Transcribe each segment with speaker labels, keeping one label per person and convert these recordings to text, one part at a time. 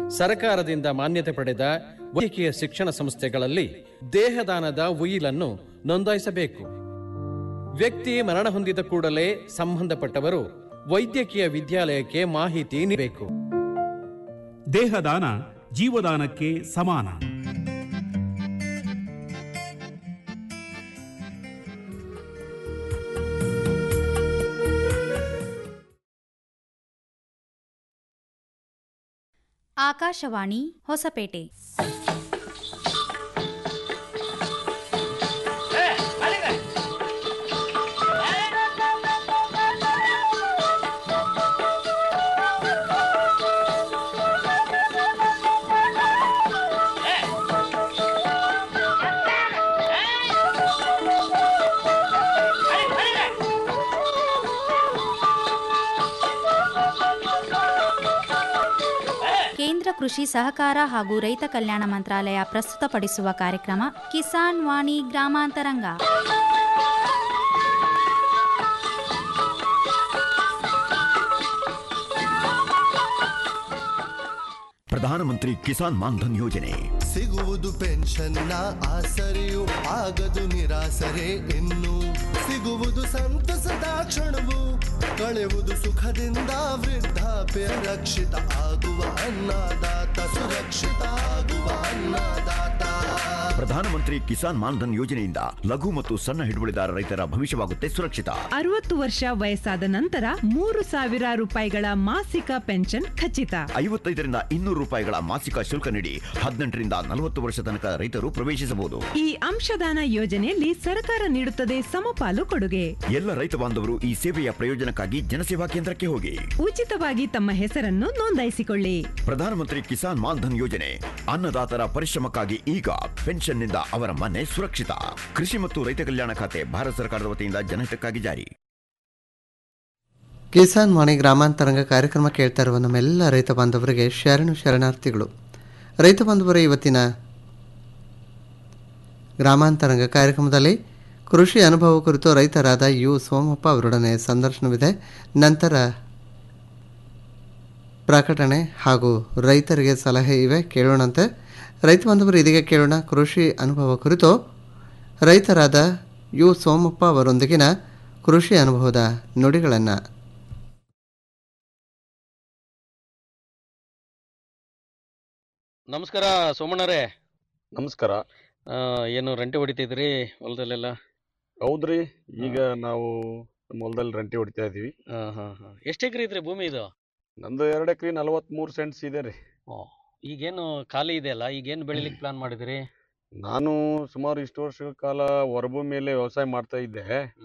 Speaker 1: ಸರಕಾರದಿಂದ ಮಾನ್ಯತೆ ಪಡೆದ ವೈದ್ಯಕೀಯ ಶಿಕ್ಷಣ ಸಂಸ್ಥೆಗಳಲ್ಲಿ ದೇಹದಾನದ ಉಯಿಲನ್ನು ನೋಂದಾಯಿಸಬೇಕು ವ್ಯಕ್ತಿ ಮರಣ ಹೊಂದಿದ ಕೂಡಲೇ ಸಂಬಂಧಪಟ್ಟವರು ವೈದ್ಯಕೀಯ ವಿದ್ಯಾಲಯಕ್ಕೆ ಮಾಹಿತಿ ನೀಡಬೇಕು
Speaker 2: ದೇಹದಾನ ಜೀವದಾನಕ್ಕೆ ಸಮಾನ
Speaker 3: ಆಕಾಶವಾಣಿ ಹೊಸಪೇಟೆ ಕೇಂದ್ರ ಕೃಷಿ ಸಹಕಾರ ಹಾಗೂ ರೈತ ಕಲ್ಯಾಣ ಮಂತ್ರಾಲಯ ಪ್ರಸ್ತುತಪಡಿಸುವ ಕಾರ್ಯಕ್ರಮ ಕಿಸಾನ್ ವಾಣಿ ಗ್ರಾಮಾಂತರಂಗ
Speaker 4: ಪ್ರಧಾನಮಂತ್ರಿ ಕಿಸಾನ್ ಮಾನ್ಧನ್ ಯೋಜನೆ
Speaker 5: ಸಿಗುವುದು ಪೆನ್ಷನ್ನ ಆಸರೆಯು ಆಗದು ನಿರಾಸರೆ ಇನ್ನು ಸಿಗುವುದು ಸಂತಸದ ಕ್ಷಣವು ಕಳೆಯುವುದು ಸುಖದಿಂದ ವೃದ್ಧಾಪ್ಯ ರಕ್ಷಿತ ಆಗುವ ಅನ್ನದಾತ ಸುರಕ್ಷಿತ ಆಗುವ ಅನ್ನದಾತ
Speaker 4: ಪ್ರಧಾನಮಂತ್ರಿ ಕಿಸಾನ್ ಮಾನ್ಧನ್ ಯೋಜನೆಯಿಂದ ಲಘು ಮತ್ತು ಸಣ್ಣ ಹಿಡುವಳಿದಾರ ರೈತರ ಭವಿಷ್ಯವಾಗುತ್ತೆ ಸುರಕ್ಷಿತ
Speaker 6: ಅರವತ್ತು ವರ್ಷ ವಯಸ್ಸಾದ ನಂತರ ಮೂರು ಸಾವಿರ ರೂಪಾಯಿಗಳ ಮಾಸಿಕ ಪೆನ್ಷನ್ ಖಚಿತ
Speaker 4: ಐವತ್ತೈದರಿಂದ ಇನ್ನೂರು ರೂಪಾಯಿಗಳ ಮಾಸಿಕ ಶುಲ್ಕ ನೀಡಿ ಹದಿನೆಂಟರಿಂದ ನಲವತ್ತು ವರ್ಷ ತನಕ ರೈತರು ಪ್ರವೇಶಿಸಬಹುದು
Speaker 6: ಈ ಅಂಶದಾನ ಯೋಜನೆಯಲ್ಲಿ ಸರ್ಕಾರ ನೀಡುತ್ತದೆ ಸಮಪಾಲು ಕೊಡುಗೆ
Speaker 4: ಎಲ್ಲ ರೈತ ಬಾಂಧವರು ಈ ಸೇವೆಯ ಪ್ರಯೋಜನಕ್ಕಾಗಿ ಜನಸೇವಾ ಕೇಂದ್ರಕ್ಕೆ ಹೋಗಿ
Speaker 6: ಉಚಿತವಾಗಿ ತಮ್ಮ ಹೆಸರನ್ನು ನೋಂದಾಯಿಸಿಕೊಳ್ಳಿ
Speaker 4: ಪ್ರಧಾನಮಂತ್ರಿ ಕಿಸಾನ್ ಮಾನ್ಧನ್ ಯೋಜನೆ ಅನ್ನದಾತರ ಪರಿಶ್ರಮಕ್ಕಾಗಿ ಈಗ ಪೆನ್ಷನ್ನಿಂದ ಅವರ ಮನೆ ಸುರಕ್ಷಿತ ಕೃಷಿ ಮತ್ತು ರೈತ ಕಲ್ಯಾಣ ಖಾತೆ ಭಾರತ ಸರ್ಕಾರದ ವತಿಯಿಂದ ಜನಹಿತಕ್ಕಾಗಿ ಜಾರಿ
Speaker 7: ಕಿಸಾನ್ ವಾಣಿ ಗ್ರಾಮಾಂತರಂಗ ಕಾರ್ಯಕ್ರಮ ಕೇಳ್ತಾ ಇರುವ ನಮ್ಮೆಲ್ಲ ರೈತ ಬಾಂಧವರಿಗೆ ಶರಣು ಶರಣಾರ್ಥಿಗಳು ರೈತ ಬಾಂಧವರ ಇವತ್ತಿನ ಗ್ರಾಮಾಂತರಂಗ ಕಾರ್ಯಕ್ರಮದಲ್ಲಿ ಕೃಷಿ ಅನುಭವ ಕುರಿತು ರೈತರಾದ ಯು ಸೋಮಪ್ಪ ಅವರೊಡನೆ ಸಂದರ್ಶನವಿದೆ ನಂತರ ಪ್ರಕಟಣೆ ಹಾಗೂ ರೈತರಿಗೆ ಸಲಹೆ ಇವೆ ಕೇಳೋಣಂತೆ ರೈತ ಬಾಂಧವರು ಇದೀಗ ಕೇಳೋಣ ಕೃಷಿ ಅನುಭವ ಕುರಿತು ರೈತರಾದ ಯು ಸೋಮಪ್ಪ ಅವರೊಂದಿಗಿನ ಕೃಷಿ ಅನುಭವದ ನುಡಿಗಳನ್ನು
Speaker 1: ನಮಸ್ಕಾರ ಸೋಮಣ್ಣರೇ
Speaker 8: ನಮಸ್ಕಾರ
Speaker 1: ಆ, ಏನು ರಂಟೆ ಹೊಡಿತಿದ್ರಿ ಹೊಲದಲ್ಲೆಲ್ಲ
Speaker 8: ಹೌದ್ರಿ ಈಗ ನಾವು ನಮ್ಮ ಹೊಲದಲ್ಲಿ ರಂಟಿ ಹೊಡಿತಾ ಇದೀವಿ
Speaker 1: ಹಾಂ ಹಾಂ ಹಾಂ ಎಷ್ಟು ಎಕರೆ ಇದ್ರಿ ಭೂಮಿ ಇದು
Speaker 8: ನಂದು ಎರಡು ಎಕರೆ ನಲವತ್ಮೂರು ಸೆಂಟ್ಸ್ ಇದೆ ರೀ
Speaker 1: ಈಗೇನು ಖಾಲಿ ಇದೆ ಅಲ್ಲ ಈಗೇನು ಬೆಳಿಲಿಕ್ಕೆ ಪ್ಲಾನ್ ಮಾಡಿದಿರಿ
Speaker 8: ನಾನು ಸುಮಾರು ಇಷ್ಟು ವರ್ಷಗಳ ಕಾಲ ಹೊರಭೂಮಿಯಲ್ಲೇ ವ್ಯವಸಾಯ ಮಾಡ್ತಾ ಇದ್ದೆ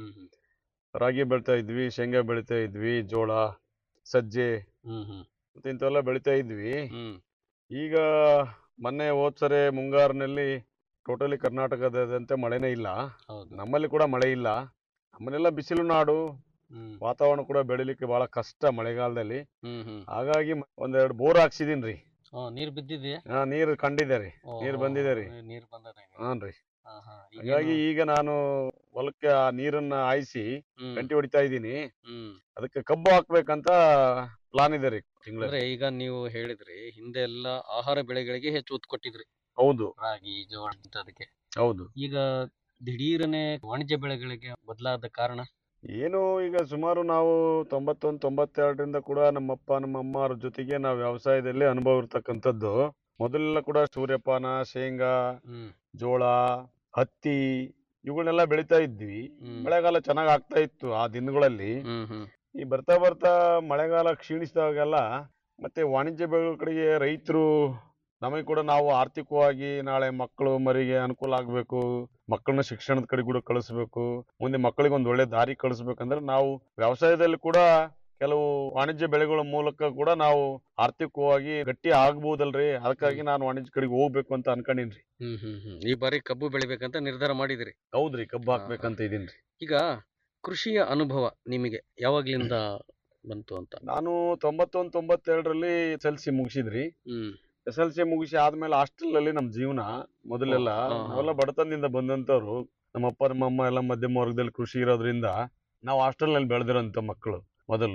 Speaker 8: ರಾಗಿ ಬೆಳಿತಾ ಇದ್ವಿ ಶೇಂಗಾ ಬೆಳಿತಾ ಇದ್ವಿ ಜೋಳ ಸಜ್ಜೆ
Speaker 1: ಹ್ಮ್ ಹ್ಮ್
Speaker 8: ಮತ್ತೆ ಇಂಥವೆಲ್ಲ ಬೆಳಿತಾ ಇದ್ವಿ
Speaker 1: ಹ್ಮ್
Speaker 8: ಈಗ ಮೊನ್ನೆ ಹೋದ್ಸರೆ ಮುಂಗಾರಿನಲ್ಲಿ ಟೋಟಲಿ ಕರ್ನಾಟಕದಾದ್ಯಂತ ಮಳೆನೇ ಇಲ್ಲ
Speaker 1: ಹೌದು
Speaker 8: ನಮ್ಮಲ್ಲಿ ಕೂಡ ಮಳೆ ಇಲ್ಲ ನಮ್ಮಲ್ಲೆಲ್ಲ ಬಿಸಿಲು ನಾಡು
Speaker 1: ಹ್ಮ್
Speaker 8: ವಾತಾವರಣ ಕೂಡ ಬೆಳಿಲಿಕ್ಕೆ ಬಹಳ ಕಷ್ಟ ಮಳೆಗಾಲದಲ್ಲಿ
Speaker 1: ಹ್ಮ್ ಹ್ಮ್
Speaker 8: ಹಾಗಾಗಿ ಮ- ಒಂದೆರಡು ಬೋರ್ ಹಾಕ್ಸಿದೀನಿ ರೀ
Speaker 1: ಹ್ಞೂ ನೀರು ಬಿದ್ದಿದೆಯಾ
Speaker 8: ಹಾ ನೀರು ಕಂಡಿದೆ ರೀ ನೀರು ಬಂದಿದೆ ರೀ
Speaker 1: ನೀರು ಬಂದದ
Speaker 8: ಹಾನ್ ರೀ
Speaker 1: ಹಾಂ ಹಾಂ
Speaker 8: ಹಾಗಾಗಿ ಈಗ ನಾನು ಹೊಲಕ್ಕೆ ಆ ನೀರನ್ನ ಹಾಯಿಸಿ
Speaker 1: ಹ್ಮ್
Speaker 8: ಗಂಟಿ ಹೊಡಿತಾ ಇದ್ದೀನಿ
Speaker 1: ಹ್ಮ್
Speaker 8: ಅದಕ್ಕೆ ಕಬ್ಬು ಹಾಕ್ಬೇಕಂತ ಪ್ಲಾನ್ ಇದೆ ರೀ ತಿಂಗಳ
Speaker 1: ಅಂದ್ರೆ ಈಗ ನೀವು ಹೇಳಿದ್ರಿ ಹಿಂದೆ ಎಲ್ಲ ಆಹಾರ ಬೆಳೆಗಳಿಗೆ ಹೆಚ್ಚು ಒತ್ತು ಕೊಟ್ಟಿದ್ರಿ
Speaker 8: ಹೌದು
Speaker 1: ರಾಗಿ ಜೋಳ ಅದಕ್ಕೆ
Speaker 8: ಹೌದು
Speaker 1: ಈಗ ದಿಢೀರನೆ ವಾಣಿಜ್ಯ ಬೆಳೆಗಳಿಗೆ ಬದಲಾದ ಕಾರಣ
Speaker 8: ಏನು ಈಗ ಸುಮಾರು ನಾವು ತೊಂಬತ್ತೊಂದು ತೊಂಬತ್ತೆರಡರಿಂದ ಕೂಡ ನಮ್ಮಪ್ಪ ನಮ್ಮ ಅಮ್ಮ ಅವ್ರ ಜೊತೆಗೆ ನಾವು ವ್ಯವಸಾಯದಲ್ಲಿ ಅನುಭವ ಇರ್ತಕ್ಕಂಥದ್ದು ಮೊದಲೆಲ್ಲ ಕೂಡ ಸೂರ್ಯಪಾನ ಶೇಂಗಾ
Speaker 1: ಹ್ಮ್
Speaker 8: ಜೋಳ ಹತ್ತಿ ಇವುಗಳನ್ನೆಲ್ಲ ಬೆಳಿತಾ ಇದ್ವಿ
Speaker 1: ಹ್ಮ್
Speaker 8: ಮಳೆಗಾಲ ಚೆನ್ನಾಗ್ ಆಗ್ತಾ ಇತ್ತು ಆ ದಿನಗಳಲ್ಲಿ
Speaker 1: ಹ್ಮ್ ಹ್ಮ್
Speaker 8: ಈ ಬರ್ತಾ ಬರ್ತಾ ಮಳೆಗಾಲ ಕ್ಷೀಣಿಸಿದಾಗೆಲ್ಲ ಮತ್ತೆ ವಾಣಿಜ್ಯ ಬೆಳೆಗಳ ಕಡೆಗೆ ರೈತರು ನಮಗೆ ಕೂಡ ನಾವು ಆರ್ಥಿಕವಾಗಿ ನಾಳೆ ಮಕ್ಕಳು ಮರಿಗೆ ಅನುಕೂಲ ಆಗಬೇಕು ಮಕ್ಕಳನ್ನ ಶಿಕ್ಷಣದ ಕಡೆ ಕೂಡ ಕಳಿಸ್ಬೇಕು ಮುಂದೆ ಮಕ್ಕಳಿಗೆ ಒಂದು ಒಳ್ಳೆ ದಾರಿ ಕಳಿಸ್ಬೇಕಂದ್ರೆ ನಾವು ವ್ಯವಸಾಯದಲ್ಲಿ ಕೂಡ ಕೆಲವು ವಾಣಿಜ್ಯ ಬೆಳೆಗಳ ಮೂಲಕ ಕೂಡ ನಾವು ಆರ್ಥಿಕವಾಗಿ ಗಟ್ಟಿ ಆಗ್ಬಹುದಲ್ರಿ ಅದಕ್ಕಾಗಿ ನಾನು ವಾಣಿಜ್ಯ ಕಡೆಗೆ ಹೋಗ್ಬೇಕು ಅಂತ ಅನ್ಕೊಂಡಿನ್ರಿ
Speaker 1: ಹ್ಮ್ ಹ್ಮ್ ಹ್ಮ್ ಈ ಬಾರಿ ಕಬ್ಬು ಬೆಳಿಬೇಕಂತ ನಿರ್ಧಾರ ಮಾಡಿದಿರಿ
Speaker 8: ಹೌದ್ರಿ ಕಬ್ಬು ಹಾಕ್ಬೇಕಂತ ಇದೀನ್ರಿ
Speaker 1: ಈಗ ಕೃಷಿಯ ಅನುಭವ ನಿಮಗೆ ಯಾವಾಗ್ಲಿಂದ ಬಂತು ಅಂತ
Speaker 8: ನಾನು ತೊಂಬತ್ತೊಂದು ತೊಂಬತ್ತೆರಡರಲ್ಲಿ ಎಸ್ ಎಲ್ ಸಿ ಮುಗಿಸಿದ್ರಿ
Speaker 1: ಹ್ಮ್
Speaker 8: ಎಸ್ ಎಲ್ ಸಿ ಮುಗಿಸಿ ಆದ್ಮೇಲೆ ಹಾಸ್ಟೆಲ್ ಅಲ್ಲಿ ನಮ್ ಜೀವನ ಮೊದಲೆಲ್ಲ
Speaker 1: ಹಾ, ಹಾ.
Speaker 8: ನಾವೆಲ್ಲ ಬಡತನದಿಂದ ಬಂದಂತವ್ರು ನಮ್ಮ ಅಪ್ಪ ನಮ್ಮ ಅಮ್ಮ ಎಲ್ಲ ಮಧ್ಯಮ ವರ್ಗದಲ್ಲಿ ಕೃಷಿ ಇರೋದ್ರಿಂದ ನಾವು ಹಾಸ್ಟೆಲ್ ನಲ್ಲಿ ಬೆಳೆದಿರೋಂಥ ಮಕ್ಕಳು ಮೊದಲು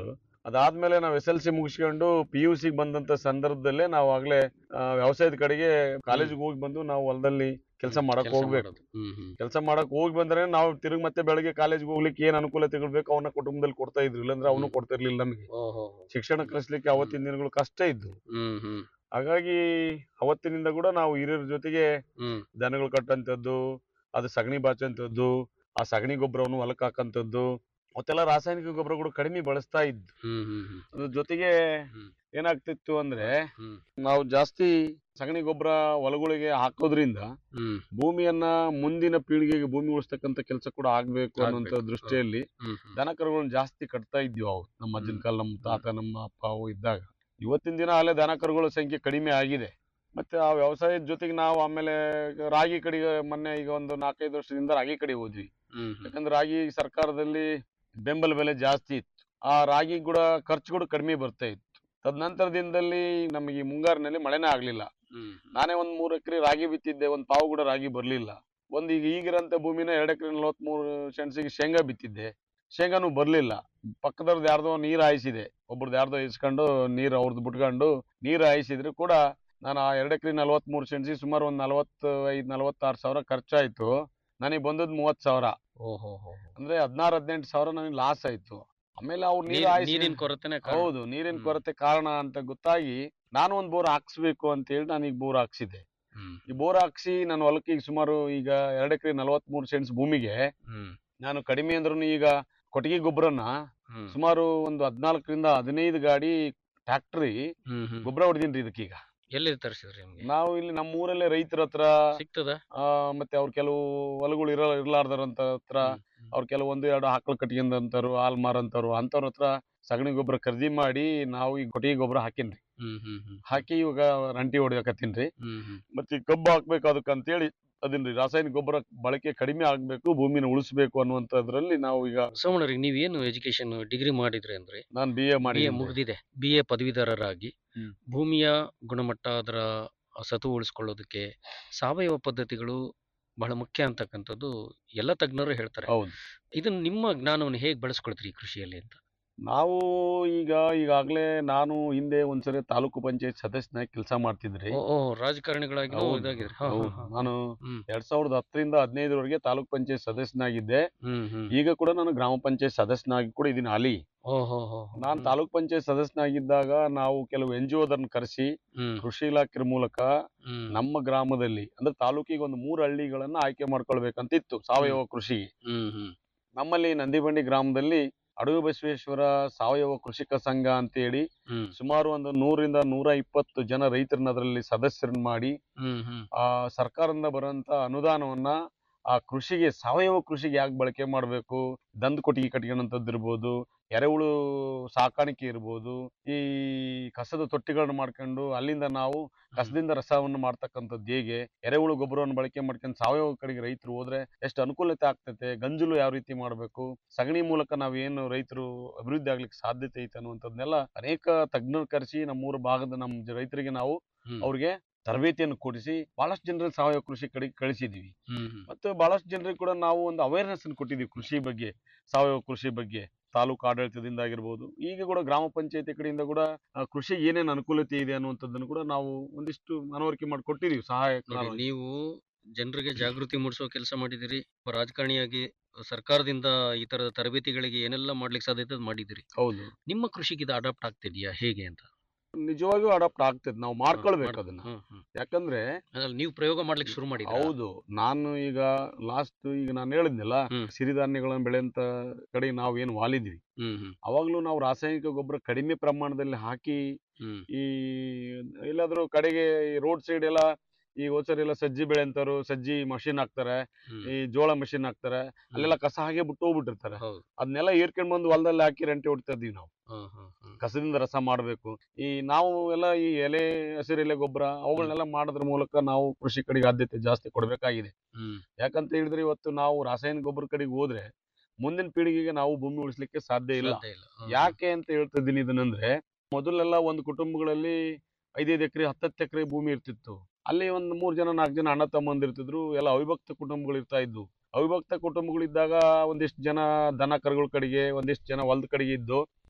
Speaker 8: ಅದಾದ್ಮೇಲೆ ನಾವು ಎಸ್ ಎಲ್ ಸಿ ಮುಗಿಸ್ಕೊಂಡು ಪಿ ಯು ಸಿ ಬಂದಂತ ಸಂದರ್ಭದಲ್ಲೇ ನಾವು ಆಗ್ಲೇ ಆ, ವ್ಯವಸಾಯದ ಕಡೆಗೆ ಕಾಲೇಜಿಗೆ ಹೋಗಿ ಬಂದು ನಾವು ಹೊಲದಲ್ಲಿ ಕೆಲಸ ಮಾಡಕ್
Speaker 1: ಕೆಲ್ಸ
Speaker 8: ಹೋಗ್ಬೇಕು
Speaker 1: ಮಾಡೋದು. ಹ್ಮ್ ಹ್ಮ್
Speaker 8: ಕೆಲಸ ಮಾಡಕ್ ಹೋಗಿ ಬಂದ್ರೆ ನಾವು ತಿರುಗಿ ಮತ್ತೆ ಬೆಳಗ್ಗೆ ಕಾಲೇಜ್ಗೆ ಹೋಗ್ಲಿಕ್ಕೆ ಏನ್ ಅನುಕೂಲತೆಗಳು ಬೇಕು ಅವನ್ನ ಕುಟುಂಬದಲ್ಲಿ ಕೊಡ್ತಾ ಇದ್ರು ಇಲ್ಲಾಂದ್ರೆ ಅವನು
Speaker 1: ಹ್ಮ್.
Speaker 8: ಕೊಡ್ತಿರ್ಲಿಲ್ಲ ನಮಗೆ
Speaker 1: ಓಹೋ
Speaker 8: ಶಿಕ್ಷಣ ಕಲಿಸ್ಲಿಕ್ಕೆ ಅವತ್ತಿನ ದಿನಗಳು ಕಷ್ಟ ಇದ್ದು
Speaker 1: ಹ್ಮ್ ಹ್ಮ್
Speaker 8: ಹಾಗಾಗಿ ಅವತ್ತಿನಿಂದ ಕೂಡ ನಾವು ಹಿರಿಯರ ಜೊತೆಗೆ
Speaker 1: ಹ್ಮ್
Speaker 8: ದನಗಳು ಕಟ್ಟಂತದ್ದು ಅದು ಸಗಣಿ ಬಾಚಂತದ್ದು ಆ ಸಗಣಿ ಗೊಬ್ಬರವನ್ನು ಹೊಲಕ್ಕೆ ಹಾಕಂತದ್ದು ಅವತ್ತೆಲ್ಲ ರಾಸಾಯನಿಕ ಗೊಬ್ಬರಗಳು ಕಡಿಮೆ ಬಳಸ್ತಾ ಇದ್ದು
Speaker 1: ಹ್ಮ್ ಹ್ಮ್ ಹ್ಮ್
Speaker 8: ಅದ್ರ ಜೊತೆಗೆ
Speaker 1: ಹ್ಮ್.
Speaker 8: ಏನಾಗ್ತಿತ್ತು ಅಂದ್ರೆ
Speaker 1: ಹ್ಮ್
Speaker 8: ನಾವು ಜಾಸ್ತಿ ಸಗಣಿ ಗೊಬ್ಬರ ಹೊಲಗಳಿಗೆ ಹಾಕೋದ್ರಿಂದ
Speaker 1: ಹ್ಮ್
Speaker 8: ಭೂಮಿಯನ್ನ ಮುಂದಿನ ಪೀಳಿಗೆಗೆ ಭೂಮಿ ಉಳಿಸ್ತಕ್ಕಂತ ಕೆಲಸ ಕೂಡ ಆಗ್ಬೇಕು ಅನ್ನುವಂತ
Speaker 1: ಆಗ್ಬೇಕು.
Speaker 8: ದೃಷ್ಟಿಯಲ್ಲಿ
Speaker 1: ಹ್ಮ್ ಹ್ಮ್
Speaker 8: ದನ ಕರುಗಳನ್ನ ಜಾಸ್ತಿ ಕಟ್ತಾ ಇದ್ವಿ ಅವು ನಮ್ಮ ಅಜ್ಜನ
Speaker 1: ಹ್ಮ್.
Speaker 8: ಕಾಲ ನಮ್ಮ ತಾತ ನಮ್ಮ ಅಪ್ಪ ಅವು ಇದ್ದಾಗ ಇವತ್ತಿನ ದಿನ ಅಲ್ಲೇ ದನ ಕರುಗಳ ಸಂಖ್ಯೆ ಕಡಿಮೆ ಆಗಿದೆ ಮತ್ತೆ ಆ ವ್ಯವಸಾಯದ ಜೊತೆಗೆ ನಾವು ಆಮೇಲೆ ರಾಗಿ ಕಡೆಗೆ ಮೊನ್ನೆ ಈಗ ಒಂದು ನಾಲ್ಕೈದು ವರ್ಷದಿಂದ ರಾಗಿ ಕಡೆ ಹೋದ್ವಿ
Speaker 1: ಹ್ಮ್ ಹ್ಮ್
Speaker 8: ಯಾಕಂದ್ರೆ ರಾಗಿ ಸರ್ಕಾರದಲ್ಲಿ ಬೆಂಬಲ ಬೆಲೆ ಜಾಸ್ತಿ ಇತ್ತು ಆ ರಾಗಿ ಕೂಡ ಖರ್ಚು ಕೂಡ ಕಡಿಮೆ ಬರ್ತಾ ಇತ್ತು ತದನಂತರದಿಂದಲ್ಲಿ ನಮಗೆ ಈ ಮುಂಗಾರಿನಲ್ಲಿ ಮಳೆನೇ ಆಗ್ಲಿಲ್ಲ
Speaker 1: ಹ್ಮ್
Speaker 8: ನಾನೇ ಒಂದ್ ಮೂರ್ ಎಕರೆ ರಾಗಿ ಬಿತ್ತಿದ್ದೆ ಒಂದ್ ಪಾವು ಕೂಡ ರಾಗಿ ಬರ್ಲಿಲ್ಲ ಒಂದ್ ಈಗ ಈಗಿರಂತ ಭೂಮಿನ ಎರಡ್ ಎಕರೆ ನಲವತ್ಮೂರು ಸೆಣಸಿಗೆ ಶೇಂಗಾ ಬಿತ್ತಿದ್ದೆ ಶೇಂಗಾನು ಬರ್ಲಿಲ್ಲ ಪಕ್ಕದವ್ರದ್ದು ಯಾರ್ದೋ ನೀರ್ ಹಾಯಿಸಿದೆ ಒಬ್ರದ್ದು ಯಾರ್ದೋ ಇಸ್ಕೊಂಡು ನೀರ್ ಅವ್ರದ್ದು ಬಿಟ್ಕೊಂಡು ನೀರ್ ಹಾಯಿಸಿದ್ರು ಕೂಡ ನಾನು ಆ ಎರಡ್ ಎಕರೆ ನಲವತ್ಮೂರು ಸೆಣಸಿಗೆ ಸುಮಾರು ಒಂದ್ ನಲವತ್ತು ಐದ್ ನಲವತ್ತಾರು ಸಾವಿರ ಖರ್ಚಾಯ್ತು ನನಗೆ ಬಂದದ್ ಮೂವತ್ ಸಾವಿರ
Speaker 1: ಓಹೋ ಹೋ
Speaker 8: ಅಂದ್ರೆ ಹದಿನಾರು ಹದಿನೆಂಟು ಸಾವಿರ ನನಗೆ ಲಾಸ್ ಆಯ್ತು ಆಮೇಲೆ ಅವ್ರು ನೀರ್
Speaker 1: ನೀರ್-
Speaker 8: ಹಾಯಿಸಿ
Speaker 1: ನೀರಿನ ಕೊರತೆನೆ ಕಾರಣ.
Speaker 8: ಹೌದು ನೀರಿನ
Speaker 1: ಹ್ಮ್.
Speaker 8: ಕೊರತೆ ಕಾರಣ ಅಂತ ಗೊತ್ತಾಗಿ ನಾನು ಒಂದ್ ಬೋರ್ ಹಾಕ್ಸ್ಬೇಕು ಅಂತ ಹೇಳಿ ನಾನು ಈಗ ಬೋರ್ ಹಾಕ್ಸಿದ್ದೆ
Speaker 1: ಹ್ಮ್
Speaker 8: ಈ ಬೋರ್ ಹಾಕ್ಸಿ ನಾನು ಹೊಲಕ್ಕೆ ಈಗ ಸುಮಾರು ಈಗ ಎರಡ್ ಎಕರೆ ನಲವತ್ಮೂರು ಸೆಂಟ್ಸ್ ಭೂಮಿಗೆ
Speaker 1: ಹ್ಮ್
Speaker 8: ನಾನು ಕಡಿಮೆ ಅಂದ್ರೂ ಈಗ ಕೊಟ್ಟಿಗೆ ಗೊಬ್ಬರನ
Speaker 1: ಹ್ಮ್
Speaker 8: ಸುಮಾರು ಒಂದು ಹದಿನಾಲ್ಕರಿಂದ ಹದಿನೈದು ಗಾಡಿ ಟ್ಯಾಕ್ಟ್ರಿ
Speaker 1: ಹ್ಮ್ ಹ್ಮ್
Speaker 8: ಗೊಬ್ಬರ ಹೊಡೆದಿನ್ರಿ ಇದಕ್ಕೀಗ
Speaker 1: ಎಲ್ಲಿ ತರಿಸಿದ್ರಿ ನಿಮ್ಗೆ
Speaker 8: ನಾವು ಇಲ್ಲಿ ನಮ್ಮ ಊರಲ್ಲೇ ರೈತರ ಹತ್ರ
Speaker 1: ಸಿಗ್ತದ
Speaker 8: ಆ, ಮತ್ತೆ ಅವ್ರ ಕೆಲವು ಹೊಲಗಳು ಇರ ಇರ್ಲಾರ್ದರಂತ ಹತ್ರ ಅವ್ರ ಕೆಲವೊಂದು ಎರಡು ಆಕಳು ಕಟ್ಕೊಂಡಂತಾರು ಹಾಲ್ ಮಾರಂತಾರು ಅಂತವ್ರ ಹತ್ರ ಸಗಣಿ ಗೊಬ್ಬರ ಖರೀದಿ ಮಾಡಿ ನಾವು ಈ ಕೊಟ್ಟಿಗೆ ಗೊಬ್ಬರ ಹಾಕಿನ್ರಿ
Speaker 1: ಹ್ಮ್ ಹ್ಮ್ ಹ್ಮ್
Speaker 8: ಹಾಕಿ ಇವಾಗ ರಂಟಿ ಹೊಡಿಯಕತ್ತೀನ್ರಿ
Speaker 1: ಹ್ಮ್ ಹ್ಮ್
Speaker 8: ಮತ್ತೆ ಈ ಕಬ್ಬು ಹಾಕ್ಬೇಕು ಅದಕ್ಕೆ ಅಂತೇಳಿ ಅದನ್ರಿ ರಾಸಾಯನಿಕ ಗೊಬ್ಬರ ಬಳಕೆ ಕಡಿಮೆ ಆಗ್ಬೇಕು ಭೂಮಿನ ಉಳಿಸ್ಬೇಕು ಅನ್ನುವಂಥದ್ರಲ್ಲಿ ನಾವು ಈಗ
Speaker 1: ಸೋಮಣ್ಣರಿಗೆ ನೀವೇನು ಎಜುಕೇಶನ್ ಡಿಗ್ರಿ ಮಾಡಿದ್ರಿ ಅಂದ್ರೆ
Speaker 8: ನಾನು ಬಿ ಎ ಮಾಡಿ
Speaker 1: ಬಿ ಎ ಮುಗ್ದಿದೆ ಬಿ ಎ ಪದವೀಧರರಾಗಿ
Speaker 8: ಹ್ಮ್.
Speaker 1: ಭೂಮಿಯ ಗುಣಮಟ್ಟ ಅದರ ಸತು ಉಳಿಸ್ಕೊಳ್ಳೋದಕ್ಕೆ ಸಾವಯವ ಪದ್ಧತಿಗಳು ಬಹಳ ಮುಖ್ಯ ಅಂತಕ್ಕಂಥದ್ದು ಎಲ್ಲ ತಜ್ಞರು ಹೇಳ್ತಾರೆ
Speaker 8: ಹೌದು
Speaker 1: ಇದನ್ನ ನಿಮ್ಮ ಜ್ಞಾನವನ್ನು ಹೇಗೆ ಬಳಸ್ಕೊಳ್ತೀರಿ ಕೃಷಿಯಲ್ಲಿ ಅಂತ
Speaker 8: ನಾವು ಈಗ ಈಗಾಗಲೇ ನಾನು ಹಿಂದೆ ಒಂದ್ಸರಿ ತಾಲೂಕು ಪಂಚಾಯತ್ ಸದಸ್ಯನಾಗಿ ಕೆಲಸ ಮಾಡ್ತಿದ್ರಿ
Speaker 1: ಓ ಓ ರಾಜಕಾರಣಿಗಳಾಗಿ
Speaker 8: ಹೌದು,
Speaker 1: ಇದಾಗಿದ್ರಿ ಹಾ, ಹಾ,
Speaker 8: ಹೌದು.
Speaker 1: ಹಾ.
Speaker 8: ನಾನು
Speaker 1: ಹ್ಮ್.
Speaker 8: ಎರಡ್ ಸಾವಿರದ ಹತ್ತರಿಂದ ಹದಿನೈದರವರೆಗೆ ತಾಲೂಕ್ ಪಂಚಾಯತ್ ಸದಸ್ಯನಾಗಿದ್ದೆ
Speaker 1: ಹ್ಮ್ ಹ್ಮ್
Speaker 8: ಈಗ ಕೂಡ ನಾನು ಗ್ರಾಮ ಪಂಚಾಯತ್ ಸದಸ್ಯನಾಗಿ ಕೂಡ ಇದೀನಿ ಅಲ್ಲಿ
Speaker 1: ಓ ಹೋ ಹೋ
Speaker 8: ನಾನು ತಾಲೂಕ್ ಪಂಚಾಯತ್ ಸದಸ್ಯನಾಗಿದ್ದಾಗ ನಾವು ಕೆಲವು ಎನ್ ಜಿ ಒದನ್ನ ಕರೆಸಿ
Speaker 1: ಹ್ಮ್
Speaker 8: ಕೃಷಿ ಇಲಾಖೆ ಮೂಲಕ
Speaker 1: ಹ್ಮ್
Speaker 8: ನಮ್ಮ ಗ್ರಾಮದಲ್ಲಿ ಅಂದ್ರೆ ತಾಲೂಕಿಗೆ ಒಂದು ಮೂರು ಹಳ್ಳಿಗಳನ್ನ ಆಯ್ಕೆ ಮಾಡ್ಕೊಳ್ಬೇಕಂತಿತ್ತು ಸಾವಯವ ಕೃಷಿಗೆ
Speaker 1: ಹ್ಮ್ ಹ್ಮ್
Speaker 8: ನಮ್ಮಲ್ಲಿ ನಂದಿಬಂಡಿ ಗ್ರಾಮದಲ್ಲಿ ಅಡವಿ ಬಸವೇಶ್ವರ ಸಾವಯವ ಕೃಷಿಕ ಸಂಘ ಅಂತೇಳಿ
Speaker 1: ಹ್ಮ್
Speaker 8: ಸುಮಾರು ಒಂದು ನೂರಿಂದ ನೂರ ಇಪ್ಪತ್ತು ಜನ ರೈತರನ್ನ ಅದರಲ್ಲಿ ಸದಸ್ಯರನ್ನ ಮಾಡಿ
Speaker 1: ಹ್ಮ್ ಹ್ಮ್
Speaker 8: ಆ ಸರ್ಕಾರದಿಂದ ಬರುವಂತ ಅನುದಾನವನ್ನ ಆ ಕೃಷಿಗೆ ಸಾವಯವ ಕೃಷಿಗೆ ಯಾಕೆ ಬಳಕೆ ಮಾಡಬೇಕು ದಂದು ಕೊಟ್ಟಿಗೆ ಕಟ್ಕೊಳ್ಳೋಂಥದ್ದು ಇರ್ಬೋದು ಎರೆಹುಳು ಸಾಕಾಣಿಕೆ ಇರ್ಬೋದು ಈ ಕಸದ ತೊಟ್ಟಿಗಳನ್ನ ಮಾಡ್ಕೊಂಡು ಅಲ್ಲಿಂದ ನಾವು ಕಸದಿಂದ ರಸವನ್ನು ಮಾಡ್ತಕ್ಕಂಥದ್ದು ಹೇಗೆ ಎರೆಹುಳು ಗೊಬ್ಬರವನ್ನು ಬಳಕೆ ಮಾಡ್ಕೊಂಡು ಸಾವಯವ ಕಡೆಗೆ ರೈತರು ಹೋದ್ರೆ ಎಷ್ಟು ಅನುಕೂಲತೆ ಆಗ್ತೈತೆ ಗಂಜಲು ಯಾವ ರೀತಿ ಮಾಡಬೇಕು ಸಗಣಿ ಮೂಲಕ ನಾವೇನು ರೈತರು ಅಭಿವೃದ್ಧಿ ಆಗ್ಲಿಕ್ಕೆ ಸಾಧ್ಯತೆ ಐತೆ ಅನ್ನುವಂಥದ್ನೆಲ್ಲ ಅನೇಕ ತಜ್ಞರು ಕರೆಸಿ ನಮ್ಮೂರ ಭಾಗದ ನಮ್ಮ ಜ- ರೈತರಿಗೆ ನಾವು
Speaker 1: ಹ್ಮ್.
Speaker 8: ಅವ್ರಿಗೆ ತರಬೇತಿಯನ್ನು ಕೊಡಿಸಿ ಬಹಳಷ್ಟು ಜನರಲ್ಲಿ ಸಾವಯವ ಕೃಷಿ ಕಡೆಗೆ ಕಳಿಸಿದ್ವಿ
Speaker 1: ಹ್ಮ್ ಹ್ಮ್
Speaker 8: ಮತ್ತು ಬಹಳಷ್ಟು ಜನರಿಗೆ ಕೂಡ ನಾವು ಒಂದು ಅವೇರ್ನೆಸ್ ಅನ್ನು ಕೊಟ್ಟಿದ್ದೀವಿ ಕೃಷಿ ಬಗ್ಗೆ ಸಾವಯವ ಕೃಷಿ ಬಗ್ಗೆ ತಾಲೂಕು ಆಡಳಿತದಿಂದ ಆಗಿರ್ಬೋದು ಈಗ ಕೂಡ ಗ್ರಾಮ ಪಂಚಾಯತಿ ಕಡೆಯಿಂದ ಕೂಡ ಆ, ಕೃಷಿಗೆ ಏನೇನು ಅನುಕೂಲತೆ ಇದೆ ಅನ್ನುವಂಥದ್ದನ್ನು ಕೂಡ ನಾವು ಒಂದಿಷ್ಟು ಮನವರಿಕೆ ಮಾಡಿ ಕೊಟ್ಟಿದ್ದೀವಿ ಸಹಾಯ
Speaker 1: ನೋಡಿ ನೀವು ಜನರಿಗೆ ಜಾಗೃತಿ ಮೂಡಿಸೋ ಕೆಲಸ ಮಾಡಿದಿರಿ ಒಬ್ಬ ರಾಜಕಾರಣಿಯಾಗಿ ಸರ್ಕಾರದಿಂದ ಈ ತರದ ತರಬೇತಿಗಳಿಗೆ ಏನೆಲ್ಲ ಮಾಡ್ಲಿಕ್ಕೆ ಸಾಧ್ಯತೆ ಅದ್ ಮಾಡಿದಿರಿ
Speaker 8: ಹೌದು
Speaker 1: ನಿಮ್ಮ ಕೃಷಿಗೆ ಇದು ಅಡಾಪ್ಟ್ ಆಗ್ತಿದ್ಯಾ ಹೇಗೆ ಅಂತ
Speaker 8: ನಿಜವಾಗಿಯೂ ಅಡಾಪ್ಟ್ ಆಗ್ತದೆ ನಾವು ಮಾಡ್ಕೊಳ್ಬೇಕು
Speaker 1: ಮಾಡ್-
Speaker 8: ಅದನ್ನ
Speaker 1: ಹ್ಮ್, ಹ್ಮ್.
Speaker 8: ಯಾಕಂದ್ರೆ
Speaker 1: ಅದ್ರಲ್ಲಿ ನೀವು ಪ್ರಯೋಗ ಮಾಡ್ಲಿಕ್ಕೆ ಶುರು ಮಾಡಿದ್ರಾ?
Speaker 8: ಹೌದು ನಾನು ಈಗ ಲಾಸ್ಟ್ ಈಗ ನಾನು ಹೇಳಿದ್ನಲ್ಲ
Speaker 1: ಹ್ಮ್.
Speaker 8: ಸಿರಿಧಾನ್ಯಗಳನ್ನ ಬೆಳೆಯಂತ ಕಡೆ ನಾವು ಏನು ವಾಲಿದ್ವಿ
Speaker 1: ಹ್ಮ್ ಹ್ಮ್
Speaker 8: ಅವಾಗ್ಲೂ ನಾವು ರಾಸಾಯನಿಕ ಗೊಬ್ಬರ ಕಡಿಮೆ ಪ್ರಮಾಣದಲ್ಲಿ ಹಾಕಿ
Speaker 1: ಹ್ಮ್
Speaker 8: ಈ ಎಲ್ಲಾದ್ರೂ ಕಡೆಗೆ ರೋಡ್ ಸೈಡ್ ಎಲ್ಲ ಈ ಹೋದ್ಸರಿ ಎಲ್ಲ ಸಜ್ಜಿ ಬೆಳೆ ಅಂತಾರು ಸಜ್ಜಿ ಮಷಿನ್ ಹಾಕ್ತಾರೆ
Speaker 1: ಹ್ಮ್.
Speaker 8: ಈ ಜೋಳ ಮಷಿನ್ ಹಾಕ್ತಾರೆ ಅಲ್ಲೆಲ್ಲ ಕಸ ಹಾಗೆ ಬಿಟ್ಟು ಹೋಗ್ಬಿಟ್ಟಿರ್ತಾರೆ
Speaker 1: ಹೌದು
Speaker 8: ಅದನ್ನೆಲ್ಲ ಏರ್ಕೊಂಡ್ ಬಂದು ಹೊಲದಲ್ಲಿ ಹಾಕಿ ರೆಂಟೆ ಹೊಡಿತಾ ಇದೀವಿ ನಾವು
Speaker 1: ಹ್ಮ್ ಹ್ಮ್ ಹ್ಮ್
Speaker 8: ಕಸದಿಂದ ರಸ ಮಾಡಬೇಕು ಈ ನಾವು ಎಲ್ಲ ಈ ಎಲೆ ಹಸಿರೆಲೆ ಗೊಬ್ಬರ ಅವುಗಳನ್ನೆಲ್ಲ ಮಾಡೋದ್ರ ಮೂಲಕ ನಾವು ಕೃಷಿ ಕಡೆಗೆ ಆದ್ಯತೆ ಜಾಸ್ತಿ ಕೊಡಬೇಕಾಗಿದೆ
Speaker 1: ಹ್ಮ್
Speaker 8: ಯಾಕಂತ ಹೇಳಿದ್ರೆ ಇವತ್ತು ನಾವು ರಾಸಾಯನಿಕ ಗೊಬ್ಬರ ಕಡೆಗೆ ಹೋದ್ರೆ ಮುಂದಿನ ಪೀಳಿಗೆಗೆ ನಾವು ಭೂಮಿ ಉಳಿಸ್ಲಿಕ್ಕೆ ಸಾಧ್ಯ ಇಲ್ಲ
Speaker 1: ಸಾಧ್ಯ ಇಲ್ಲ ಹ್ಮ್,
Speaker 8: ಯಾಕೆ ಅಂತ ಹೇಳ್ತಾ ಇದ್ದೀನಿ ಇದನ್ನಂದ್ರೆ ಮೊದಲೆಲ್ಲ ಒಂದು ಕುಟುಂಬಗಳಲ್ಲಿ ಐದೈದು ಎಕರೆ ಹತ್ತತ್ತು ಎಕರೆ ಭೂಮಿ ಇರ್ತಿತ್ತು ಅಲ್ಲಿ ಒಂದು ಮೂರು ಜನ ನಾಲ್ಕು ಜನ ಅಣ್ಣ ತಮ್ಮಂದಿರ್ತಿದ್ರು ಎಲ್ಲ ಅವಿಭಕ್ತ ಕುಟುಂಬಗಳು ಇರ್ತಾ ಇದ್ವು ಅವಿಭಕ್ತ ಕುಟುಂಬಗಳಿದ್ದಾಗ ಒಂದಿಷ್ಟು ಜನ ದನ ಕರುಗಳ ಕಡೆಗೆ ಒಂದಿಷ್ಟು ಜನ ಹೊಲದ ಕಡೆಗೆ ಇದ್ದು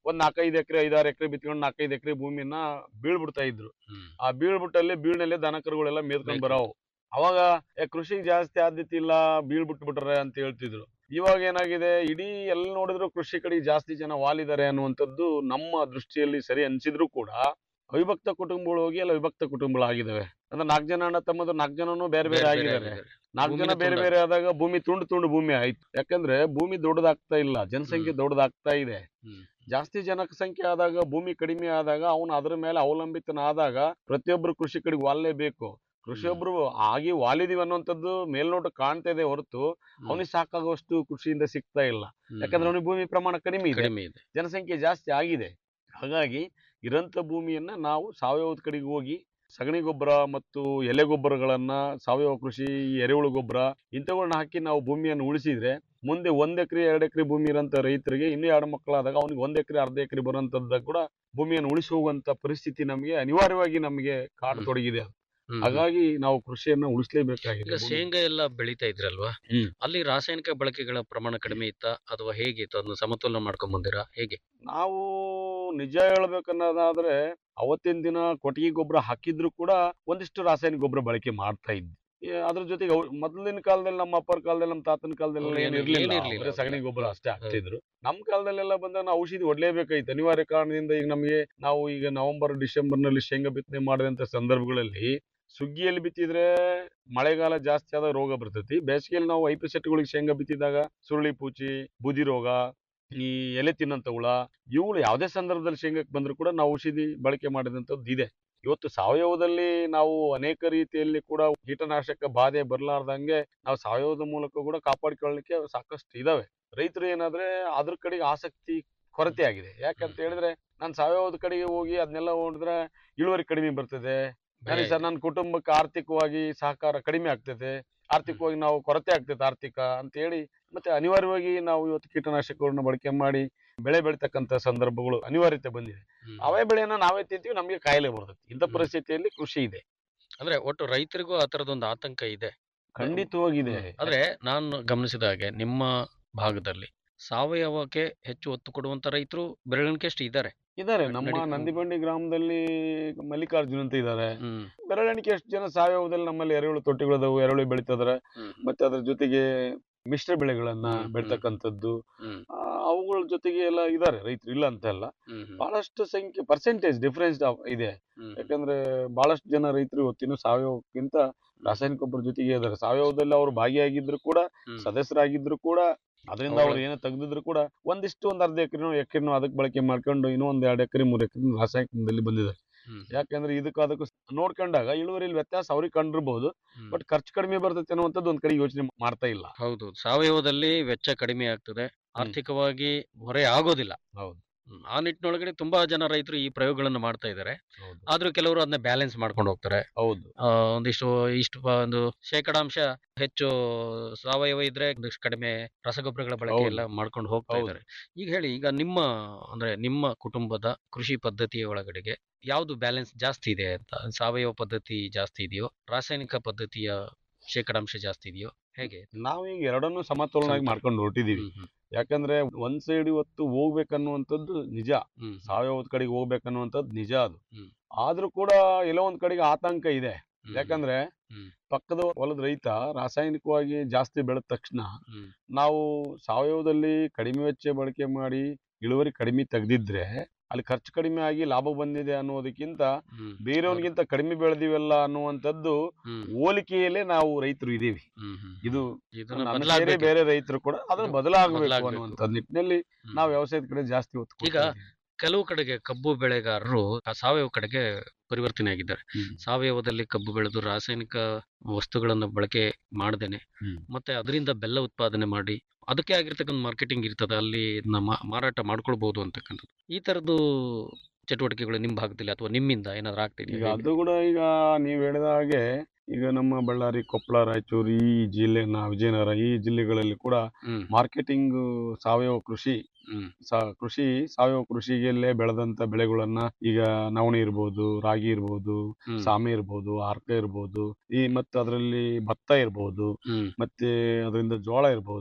Speaker 8: ಒಂದ್ ನಾಲ್ಕೈದು ಎಕರೆ ಐದಾರು ಎಕರೆ ಬಿತ್ಕೊಂಡು ನಾಲ್ಕೈದು ಎಕರೆ ಭೂಮಿಯನ್ನ ಬೀಳ್ಬಿಡ್ತಾ ಇದ್ರು ಆ ಬೀಳ್ಬಿಟ್ಟಲ್ಲಿ ಬೀಳ್ನಲ್ಲಿ ದನ ಕರುಗಳೆಲ್ಲ ಮೇದ್ಕೊಂಡ್
Speaker 1: ಮೇಯ್ಕೊಂಡ್
Speaker 8: ಬರೋವು ಅವಾಗ ಏ, ಕೃಷಿಗೆ ಜಾಸ್ತಿ ಆದ್ಯತೆ ಇಲ್ಲ ಬೀಳ್ಬಿಟ್ಟು ಬಿಟ್ರೆ ಅಂತ ಹೇಳ್ತಿದ್ರು ಇವಾಗ ಏನಾಗಿದೆ ಇಡೀ ಎಲ್ಲಿ ನೋಡಿದ್ರು ಕೃಷಿ ಕಡೆ ಜಾಸ್ತಿ ಜನ ವಾಲಿದ್ದಾರೆ ಅನ್ನುವಂಥದ್ದು ನಮ್ಮ ದೃಷ್ಟಿಯಲ್ಲಿ ಸರಿ ಅನ್ಸಿದ್ರು ಕೂಡ ಅವಿಭಕ್ತ ಕುಟುಂಬಗಳು ಹೋಗಿ ಎಲ್ಲ ವಿಭಕ್ತ ಕುಟುಂಬಗಳಾಗಿದ್ದಾವೆ ಅಂದ್ರೆ ನಾಲ್ಕು ಜನ ಅಣ್ಣ ತಮ್ಮದು ನಾಲ್ಕು ಜನನು ಬೇರೆ ಬೇರೆ ಆಗಿದ್ದಾರೆ ನಾಲ್ಕು ಜನ
Speaker 1: ಭೂಮಿನೇ
Speaker 8: ಬೇರೆ
Speaker 1: ತುಂಡು
Speaker 8: ಬೇರೆ ಆದಾಗ ಭೂಮಿ ತುಂಡು ತುಂಡು ಭೂಮಿ ಆಯ್ತು ಯಾಕಂದ್ರೆ ಭೂಮಿ ದೊಡ್ಡದಾಗ್ತಾ ಇಲ್ಲ ಜನಸಂಖ್ಯೆ ದೊಡ್ಡದಾಗ್ತಾ ಇದೆ
Speaker 1: ಹ್ಮ್.
Speaker 8: ಜಾಸ್ತಿ ಜನಸಂಖ್ಯೆ ಆದಾಗ ಭೂಮಿ ಕಡಿಮೆ ಆದಾಗ ಅವನು ಅದ್ರ ಮೇಲೆ ಅವಲಂಬಿತನಾದಾಗ ಪ್ರತಿಯೊಬ್ರು ಕೃಷಿ ಕಡೆಗೆ ವಾಲೇಬೇಕು ಕೃಷಿಯೊಬ್ರು ಆಗಿ ವಾಲಿದೀವಿ ಅನ್ನುವಂಥದ್ದು ಮೇಲ್ನೋಟ ಕಾಣ್ತಾ ಇದೆ ಹೊರತು ಅವನಿಗೆ ಸಾಕಾಗುವಷ್ಟು ಕೃಷಿಯಿಂದ ಸಿಗ್ತಾ ಇಲ್ಲ ಯಾಕಂದ್ರೆ ಅವನಿಗೆ ಭೂಮಿ ಪ್ರಮಾಣ ಕಡಿಮೆ ಇದೆ
Speaker 1: ಕಡಿಮೆ ಇದೆ
Speaker 8: ಜನಸಂಖ್ಯೆ ಜಾಸ್ತಿ ಆಗಿದೆ ಹಾಗಾಗಿ ಇರಂತ ಭೂಮಿಯನ್ನ ನಾವು ಸಾವಯವದ ಕಡೆಗೆ ಹೋಗಿ ಸಗಣಿ ಗೊಬ್ಬರ ಮತ್ತು ಎಲೆ ಗೊಬ್ಬರಗಳನ್ನ ಸಾವಯವ ಕೃಷಿ ಎರೆಹುಳು ಗೊಬ್ಬರ ಇಂಥವುಗಳನ್ನ ಹಾಕಿ ನಾವು ಭೂಮಿಯನ್ನು ಉಳಿಸಿದ್ರೆ ಮುಂದೆ ಒಂದ್ ಎಕರೆ ಎರಡು ಎಕರೆ ಭೂಮಿ ಇರೋಂಥ ರೈತರಿಗೆ ಇನ್ನೂ ಎರಡು ಮಕ್ಕಳಾದಾಗ ಅವನಿಗೆ ಒಂದ್ ಎಕರೆ ಅರ್ಧ ಎಕರೆ ಬರೋಂಥದ್ದಾಗ ಕೂಡ ಭೂಮಿಯನ್ನು ಉಳಿಸಿ ಹೋಗುವಂತ ಪರಿಸ್ಥಿತಿ ನಮಗೆ ಅನಿವಾರ್ಯವಾಗಿ ನಮಗೆ ಕಾಡತೊಡಗಿದೆ ಅದು.
Speaker 1: ಹ್ಮ್.
Speaker 8: ಹಾಗಾಗಿ ನಾವು ಕೃಷಿಯನ್ನ ಉಳಿಸಲೇಬೇಕಾಗಿದೆ
Speaker 1: ಈಗ ಶೇಂಗಾ ಎಲ್ಲ ಬೆಳಿತಾ ಇದ್ರಲ್ವಾ
Speaker 8: ಹ್ಮ್.
Speaker 1: ಅಲ್ಲಿ ರಾಸಾಯನಿಕ ಬಳಕೆಗಳ ಪ್ರಮಾಣ ಕಡಿಮೆ ಇತ್ತಾ ಅಥವಾ ಹೇಗಿತ್ತು ಅದನ್ನ ಸಮತೋಲನ ಮಾಡ್ಕೊಂಡ್ ಬಂದಿರಾ ಹೇಗೆ
Speaker 8: ನಾವು ನಿಜ ಹೇಳ್ಬೇಕನ್ನೋದಾದ್ರೆ ಅವತ್ತಿನ ದಿನ ಕೊಟ್ಟಿಗೆ ಗೊಬ್ಬರ ಹಾಕಿದ್ರು ಕೂಡ ಒಂದಿಷ್ಟು ರಾಸಾಯನಿಕ ಗೊಬ್ಬರ ಬಳಕೆ ಮಾಡ್ತಾ ಇದ್ವಿ ಏ, ಅದ್ರ ಜೊತೆಗೆ ಅವ್- ಮೊದಲಿನ ಕಾಲದಲ್ಲಿ ನಮ್ಮ ಅಪ್ಪರ ಕಾಲದಲ್ಲಿ ನಮ್ಮ ತಾತನ ಕಾಲದಲ್ಲಿ
Speaker 1: ಅವ್ರು
Speaker 8: ಏನು
Speaker 1: ಏನು-
Speaker 8: ಇರ್ಲಿಲ್ಲ
Speaker 1: ಏನಿರ್ಲಿಲ್ಲ
Speaker 8: ಬರೀ ಸಗಣಿ
Speaker 1: ಅವಾಗ.
Speaker 8: ಗೊಬ್ಬರ ಅಷ್ಟೇ ಹಾಕ್ತಿದ್ರು ನಮ್ಮ ಕಾಲದಲ್ಲೆಲ್ಲ ಬಂದಾಗ ನಾವು ಔಷಧಿ ಹೊಡ್ಲೇಬೇಕಾಯ್ತು ಅನಿವಾರ್ಯ ಕಾರಣದಿಂದ ಈಗ ನಮಗೆ ನಾವು ಈಗ ನವೆಂಬರ್ ಡಿಸೆಂಬರ್ ನಲ್ಲಿ ಶೇಂಗಾ ಬಿತ್ತನೆ ಮಾಡಿದಂತ ಸಂದರ್ಭಗಳಲ್ಲಿ ಸುಗ್ಗಿಯಲ್ಲಿ ಬಿತ್ತಿದ್ರೆ ಮಳೆಗಾಲ ಜಾಸ್ತಿ ಆದಾಗ ರೋಗ ಬರ್ತೈತಿ ಬೇಸಿಗೆಯಲ್ಲಿ ನಾವು ಐಪಿ ಸೆಟ್ಗಳಿಗೆ ಶೇಂಗಾ ಬಿತ್ತಿದಾಗ ಸುರುಳಿ ಪೂಚಿ ಬೂದಿ ರೋಗ ಈ ಎಲೆ ತಿನ್ನಂತ ಹುಳ ಇವುಗಳು ಯಾವುದೇ ಸಂದರ್ಭದಲ್ಲಿ ಶೇಂಗಾಕ್ಕೆ ಬಂದ್ರು ಕೂಡ ನಾವು ಔಷಧಿ ಬಳಕೆ ಮಾಡಿದಂಥದ್ದು ಇದೆ ಇವತ್ತು ಸಾವಯವದಲ್ಲಿ ನಾವು ಅನೇಕ ರೀತಿಯಲ್ಲಿ ಕೂಡ ಕೀಟನಾಶಕ ಬಾಧೆ ಬರಲಾರ್ದಂಗೆ ನಾವು ಸಾವಯವದ ಮೂಲಕ ಕೂಡ ಕಾಪಾಡಿಕೊಳ್ಳಲಿಕ್ಕೆ ಸಾಕಷ್ಟು ಇದಾವೆ ರೈತರು ಏನಾದ್ರೆ ಅದ್ರ ಕಡೆಗೆ ಆಸಕ್ತಿ ಕೊರತೆ ಆಗಿದೆ ಯಾಕಂತ ಹೇಳಿದ್ರೆ ನಾನು ಸಾವಯವದ ಕಡೆಗೆ ಹೋಗಿ ಅದನ್ನೆಲ್ಲ ನೋಡಿದ್ರೆ ಇಳುವರಿ ಕಡಿಮೆ ಬರ್ತದೆ ನನಗೆ ಸರ್ ನನ್ನ ಕುಟುಂಬಕ್ಕೆ ಆರ್ಥಿಕವಾಗಿ ಸಹಕಾರ ಕಡಿಮೆ ಆಗ್ತದೆ ಆರ್ಥಿಕವಾಗಿ ನಾವು ಕೊರತೆ ಆಗ್ತದೆ ಆರ್ಥಿಕ ಅಂತ ಹೇಳಿ ಮತ್ತೆ ಅನಿವಾರ್ಯವಾಗಿ ನಾವು ಇವತ್ತು ಕೀಟನಾಶಕಗಳನ್ನ ಬಳಕೆ ಮಾಡಿ ಬೆಳೆ ಬೆಳಿತಕ್ಕಂತ ಸಂದರ್ಭಗಳು ಅನಿವಾರ್ಯತೆ ಬಂದಿದೆ
Speaker 1: ಹ್ಮ್.
Speaker 8: ಅವೇ ಬೆಳೆಯನ್ನ ನಾವೇ ತಿಂತೀವಿ ನಮಗೆ ಕಾಯಿಲೆ ಬರ್ತದೆ ಇಂಥ
Speaker 1: ಹ್ಮ್.
Speaker 8: ಪರಿಸ್ಥಿತಿಯಲ್ಲಿ ಕೃಷಿ ಇದೆ
Speaker 1: ಅಂದ್ರೆ ಒಟ್ಟು ರೈತರಿಗೂ ಆ ತರದೊಂದು ಆತಂಕ ಇದೆ
Speaker 8: ಖಂಡಿತವಾಗಿದೆ
Speaker 1: ಆದ್ರೆ ನಾನು ಗಮನಿಸಿದ ಹಾಗೆ ನಿಮ್ಮ ಭಾಗದಲ್ಲಿ ಸಾವಯವಕ್ಕೆ ಹೆಚ್ಚು ಒತ್ತು ಕೊಡುವಂತ ರೈತರು ಬೆರಳಿಕೆ ಅಷ್ಟು ಇದ್ದಾರೆ
Speaker 8: ಇದಾರೆ ನಮ್ಮ
Speaker 1: ನಡಿ- ಹ್ಮ್.
Speaker 8: ನಂದಿಬಂಡಿ ಗ್ರಾಮದಲ್ಲಿ ಮಲ್ಲಿಕಾರ್ಜುನ್ ಅಂತ ಇದ್ದಾರೆ
Speaker 1: ಹ್ಮ್
Speaker 8: ಬೆರಳೆಣಿಕೆ ಎಷ್ಟು ಜನ ಸಾವಯವದಲ್ಲಿ ನಮ್ಮಲ್ಲಿ ಎರೆಹುಳು ತೊಟ್ಟಿಗಳದಾವು ಎರೆಹುಳು ಬೆಳಿತಿದಾರೆ
Speaker 1: ಹ್ಮ್.
Speaker 8: ಮತ್ತೆ ಅದ್ರ ಜೊತೆಗೆ ಮಿಶ್ರ ಬೆಳೆಗಳನ್ನ
Speaker 1: ಹ್ಮ್, ಹ್ಮ್.
Speaker 8: ಬೆಳ್ತಕ್ಕಂಥದ್ದು
Speaker 1: ಹ್ಮ್
Speaker 8: ಆ, ಅವುಗಳ ಜೊತೆಗೆ ಎಲ್ಲ ಇದಾರೆ ರೈತರು ಇಲ್ಲ ಅಂತ ಅಲ್ಲ
Speaker 1: ಹ್ಮ್ ಹ್ಮ್
Speaker 8: ಬಹಳಷ್ಟು ಸಂಖ್ಯೆ ಪರ್ಸೆಂಟೇಜ್ ಡಿಫ್ರೆನ್ಸ್ ಇದೆ
Speaker 1: ಹ್ಮ್
Speaker 8: ಯಾಕಂದ್ರೆ ಬಹಳಷ್ಟು ಜನ ರೈತರು ಇವತ್ತಿನ ಸಾವಯವಕ್ಕಿಂತ ರಾಸಾಯನಿಕ ಗೊಬ್ಬರ ಜೊತೆಗೆ ಇದಾರೆ ಸಾವಯವದಲ್ಲಿ ಅವರು ಭಾಗಿಯಾಗಿದ್ರು ಕೂಡ
Speaker 1: ಹ್ಮ್.
Speaker 8: ಸದಸ್ಯರಾಗಿದ್ರು ಕೂಡ ಅದರಿಂದ
Speaker 1: ಅವ್ರ-
Speaker 8: ಅವ್ರು ಏನೋ ತೆಗೆದಿದ್ರು ಕೂಡ ಒಂದಿಷ್ಟು ಒಂದ್ ಅರ್ಧ ಎಕರೆನೋ ಎಕರೆನೋ ಅದಕ್ಕೆ ಬಳಕೆ ಮಾಡ್ಕೊಂಡು ಇನ್ನೂ ಒಂದ್ ಎರಡು ಎಕರೆ ಮೂರು ಎಕರೆ ರಾಸಾಯನಿಕದಲ್ಲಿ ಬಂದಿದ್ದಾರೆ
Speaker 1: ಹ್ಮ್.
Speaker 8: ಯಾಕಂದ್ರೆ ಇದಕ್ಕೆ ಅದಕ್ಕೂ ನೋಡ್ಕೊಂಡಾಗ ಇಳುವರಿಯಲ್ಲಿ ವ್ಯತ್ಯಾಸ ಅವ್ರಿಗೆ ಕಂಡಿರ್ಬೋದು
Speaker 1: ಹ್ಮ್.
Speaker 8: ಬಟ್ ಖರ್ಚು ಕಡಿಮೆ ಬರ್ತೈತೆ ಅನ್ನುವಂಥದ್ದು ಒಂದ್ ಕಡೆ ಯೋಚನೆ ಮಾಡ್ತಾ ಇಲ್ಲ
Speaker 1: ಹೌದು ಸಾವಯವದಲ್ಲಿ ವೆಚ್ಚ ಕಡಿಮೆ ಆಗ್ತದೆ ಆರ್ಥಿಕವಾಗಿ ಹೊರೆ ಆಗೋದಿಲ್ಲ
Speaker 8: ಹೌದು.
Speaker 1: ಹ್ಮ್. ಆ ನಿಟ್ಟಿನೊಳಗಡೆ ತುಂಬಾ ಜನ ರೈತರು ಈ ಪ್ರಯೋಗಗಳನ್ನ ಮಾಡ್ತಾ ಇದ್ದಾರೆ
Speaker 8: ಹೌದು
Speaker 1: ಆದ್ರೂ ಕೆಲವರು ಅದನ್ನ ಬ್ಯಾಲೆನ್ಸ್ ಮಾಡ್ಕೊಂಡು ಹೋಗ್ತಾರೆ
Speaker 8: ಹೌದು
Speaker 1: ಆ, ಒಂದಿಷ್ಟು ಇಷ್ಟು ಪ- ಒಂದು ಶೇಕಡಾಂಶ ಹೆಚ್ಚು ಸಾವಯವ ಇದ್ರೆ ಒಂದಿಷ್ಟು ಕಡಿಮೆ ರಸಗೊಬ್ಬರಗಳ ಬಳಕೆ
Speaker 8: ಹೌದು.
Speaker 1: ಎಲ್ಲ ಮಾಡ್ಕೊಂಡು ಹೋಗ್ತಾ
Speaker 8: ಹೌದು.
Speaker 1: ಇದ್ದಾರೆ ಈಗ ಹೇಳಿ ಈಗ ನಿಮ್ಮ ಅಂದ್ರೆ ನಿಮ್ಮ ಕುಟುಂಬದ ಕೃಷಿ ಪದ್ಧತಿಯ ಒಳಗಡೆಗೆ ಯಾವ್ದು ಬ್ಯಾಲೆನ್ಸ್ ಜಾಸ್ತಿ ಇದೆ ಅಂತ ಸಾವಯವ ಪದ್ಧತಿ ಜಾಸ್ತಿ ಇದೆಯೋ ರಾಸಾಯನಿಕ ಪದ್ಧತಿಯ ಶೇಕಡಾಂಶ ಜಾಸ್ತಿ ಇದೆಯೋ ಹೇಗೆ
Speaker 8: ನಾವೀಗ ಎರಡನ್ನೂ ಸಮತೋಲನಾಗಿ
Speaker 1: ಸಮತೋಲ.
Speaker 8: ಮಾಡ್ಕೊಂಡು ಹೊರಟಿದೀವಿ
Speaker 1: ಹ್ಮ್ ಹ್ಮ್
Speaker 8: ಯಾಕಂದ್ರೆ ಒಂದ್ ಸೈಡ್ ಇವತ್ತು ಹೋಗ್ಬೇಕನ್ನುವಂಥದ್ದು ನಿಜ
Speaker 1: ಹ್ಮ್
Speaker 8: ಸಾವಯವದ ಕಡೆಗೆ ಹೋಗ್ಬೇಕನ್ನುವಂಥದ್ದು ನಿಜ ಅದು
Speaker 1: ಹ್ಮ್.
Speaker 8: ಆದ್ರೂ ಕೂಡ ಎಲ್ಲೋ ಒಂದ್ ಕಡೆಗೆ ಆತಂಕ ಇದೆ
Speaker 1: ಹ್ಮ್
Speaker 8: ಯಾಕಂದ್ರೆ
Speaker 1: ಹ್ಮ್.
Speaker 8: ಪಕ್ಕದ ಹೊಲದ ರೈತ ರಾಸಾಯನಿಕವಾಗಿ ಜಾಸ್ತಿ ಬೆಳೆದ ತಕ್ಷಣ
Speaker 1: ಹ್ಮ್
Speaker 8: ನಾವು ಸಾವಯವದಲ್ಲಿ ಕಡಿಮೆ ವೆಚ್ಚ ಬಳಕೆ ಮಾಡಿ ಇಳುವರಿ ಕಡಿಮೆ ತೆಗ್ದಿದ್ರೆ ಅಲ್ಲಿ ಖರ್ಚು ಕಡಿಮೆ ಆಗಿ ಲಾಭ ಬಂದಿದೆ ಅನ್ನೋದಕ್ಕಿಂತ
Speaker 1: ಹ್ಮ್
Speaker 8: ಬೇರೆಯವನಿಗಿಂತ ಕಡಿಮೆ ಬೆಳೆದಿವಲ್ಲ ಅನ್ನುವಂಥದ್ದು
Speaker 1: ಹ್ಮ್
Speaker 8: ಹೋಲಿಕೆಯಲ್ಲೇ ನಾವು ರೈತರು ಇದೀವಿ
Speaker 1: ಹ್ಮ್ ಹ್ಮ್
Speaker 8: ಇದು
Speaker 1: ಇದನ್ನ
Speaker 8: ನನ್ನ ಸೇರಿ
Speaker 1: ಬದಲಾಗ್ಬೇಕು
Speaker 8: ಬೇರೆ ರೈತರು ಕೂಡ ಅದನ್ನ
Speaker 1: ಇದು
Speaker 8: ಬದಲಾಗಬೇಕು
Speaker 1: ಬದಲಾಗ್ಬೇಕು.
Speaker 8: ಅನ್ನುವಂಥ ನಿಟ್ಟಿನಲ್ಲಿ
Speaker 1: ಹ್ಮ್.
Speaker 8: ನಾವು ವ್ಯವಸಾಯದ ಕಡೆ ಜಾಸ್ತಿ ಒತ್ತು
Speaker 1: ಈಗ
Speaker 8: ಕೊಡ್ತಾ ಇದೀವಿ.
Speaker 1: ಕೆಲವು ಕಡೆಗೆ ಕಬ್ಬು ಬೆಳೆಗಾರರು ಆ ಸಾವಯವ ಕಡೆಗೆ ಪರಿವರ್ತನೆ ಆಗಿದ್ದಾರೆ
Speaker 8: ಹ್ಮ್.
Speaker 1: ಸಾವಯವದಲ್ಲಿ ಕಬ್ಬು ಬೆಳೆದು ರಾಸಾಯನಿಕ ವಸ್ತುಗಳನ್ನು ಬಳಕೆ ಮಾಡದೇನೆ
Speaker 8: ಹ್ಮ್.
Speaker 1: ಮತ್ತೆ ಅದರಿಂದ ಬೆಲ್ಲ ಉತ್ಪಾದನೆ ಮಾಡಿ ಅದಕ್ಕೆ ಆಗಿರ್ತಕ್ಕಂಥ ಮಾರ್ಕೆಟಿಂಗ್ ಇರ್ತದೆ ಅಲ್ಲಿ ಇದನ್ನ ಮಾ- ಮಾರಾಟ ಮಾಡ್ಕೊಳ್ಬಹುದು ಅಂತಕ್ಕಂಥದ್ದು ಈ ತರದ್ದು ಚಟುವಟಿಕೆಗಳು ನಿಮ್ಮ ಭಾಗದಲ್ಲಿ ಅಥವಾ ನಿಮ್ಮಿಂದ ಏನಾದ್ರು
Speaker 8: ಈಗ
Speaker 1: ಆಗ್ತಿದೆಯಾ
Speaker 8: ಅದು ಕೂಡ ಈಗ ನೀವು ಹೇಳಿದ ಹಾಗೆ ಈಗ ನಮ್ಮ ಬಳ್ಳಾರಿ ಕೊಪ್ಪಳ ರಾಯಚೂರು ಈ ಜಿಲ್ಲೆ ನಾ ವಿಜಯನಗರ ಈ ಜಿಲ್ಲೆಗಳಲ್ಲಿ ಕೂಡ
Speaker 1: ಹ್ಮ್
Speaker 8: ಮಾರ್ಕೆಟಿಂಗ್ ಸಾವಯವ ಕೃಷಿ
Speaker 1: ಹ್ಮ್
Speaker 8: ಸಾ- ಕೃಷಿ ಸಾವಯವ ಕೃಷಿಯಲ್ಲೇ ಬೆಳೆದಂತ ಬೆಳೆಗಳನ್ನ ಈಗ ನವಣೆ ಇರ್ಬೋದು ರಾಗಿ ಇರ್ಬೋದು
Speaker 1: ಹ್ಮ್
Speaker 8: ಸಾಮೆ ಇರ್ಬೋದು ಆರ್ಕ ಇರ್ಬೋದು ಈ ಮತ್ತೆ ಅದರಲ್ಲಿ ಭತ್ತ ಇರ್ಬೋದು
Speaker 1: ಹ್ಮ್
Speaker 8: ಮತ್ತೆ ಅದರಿಂದ ಜೋಳ ಇರ್ಬೋದು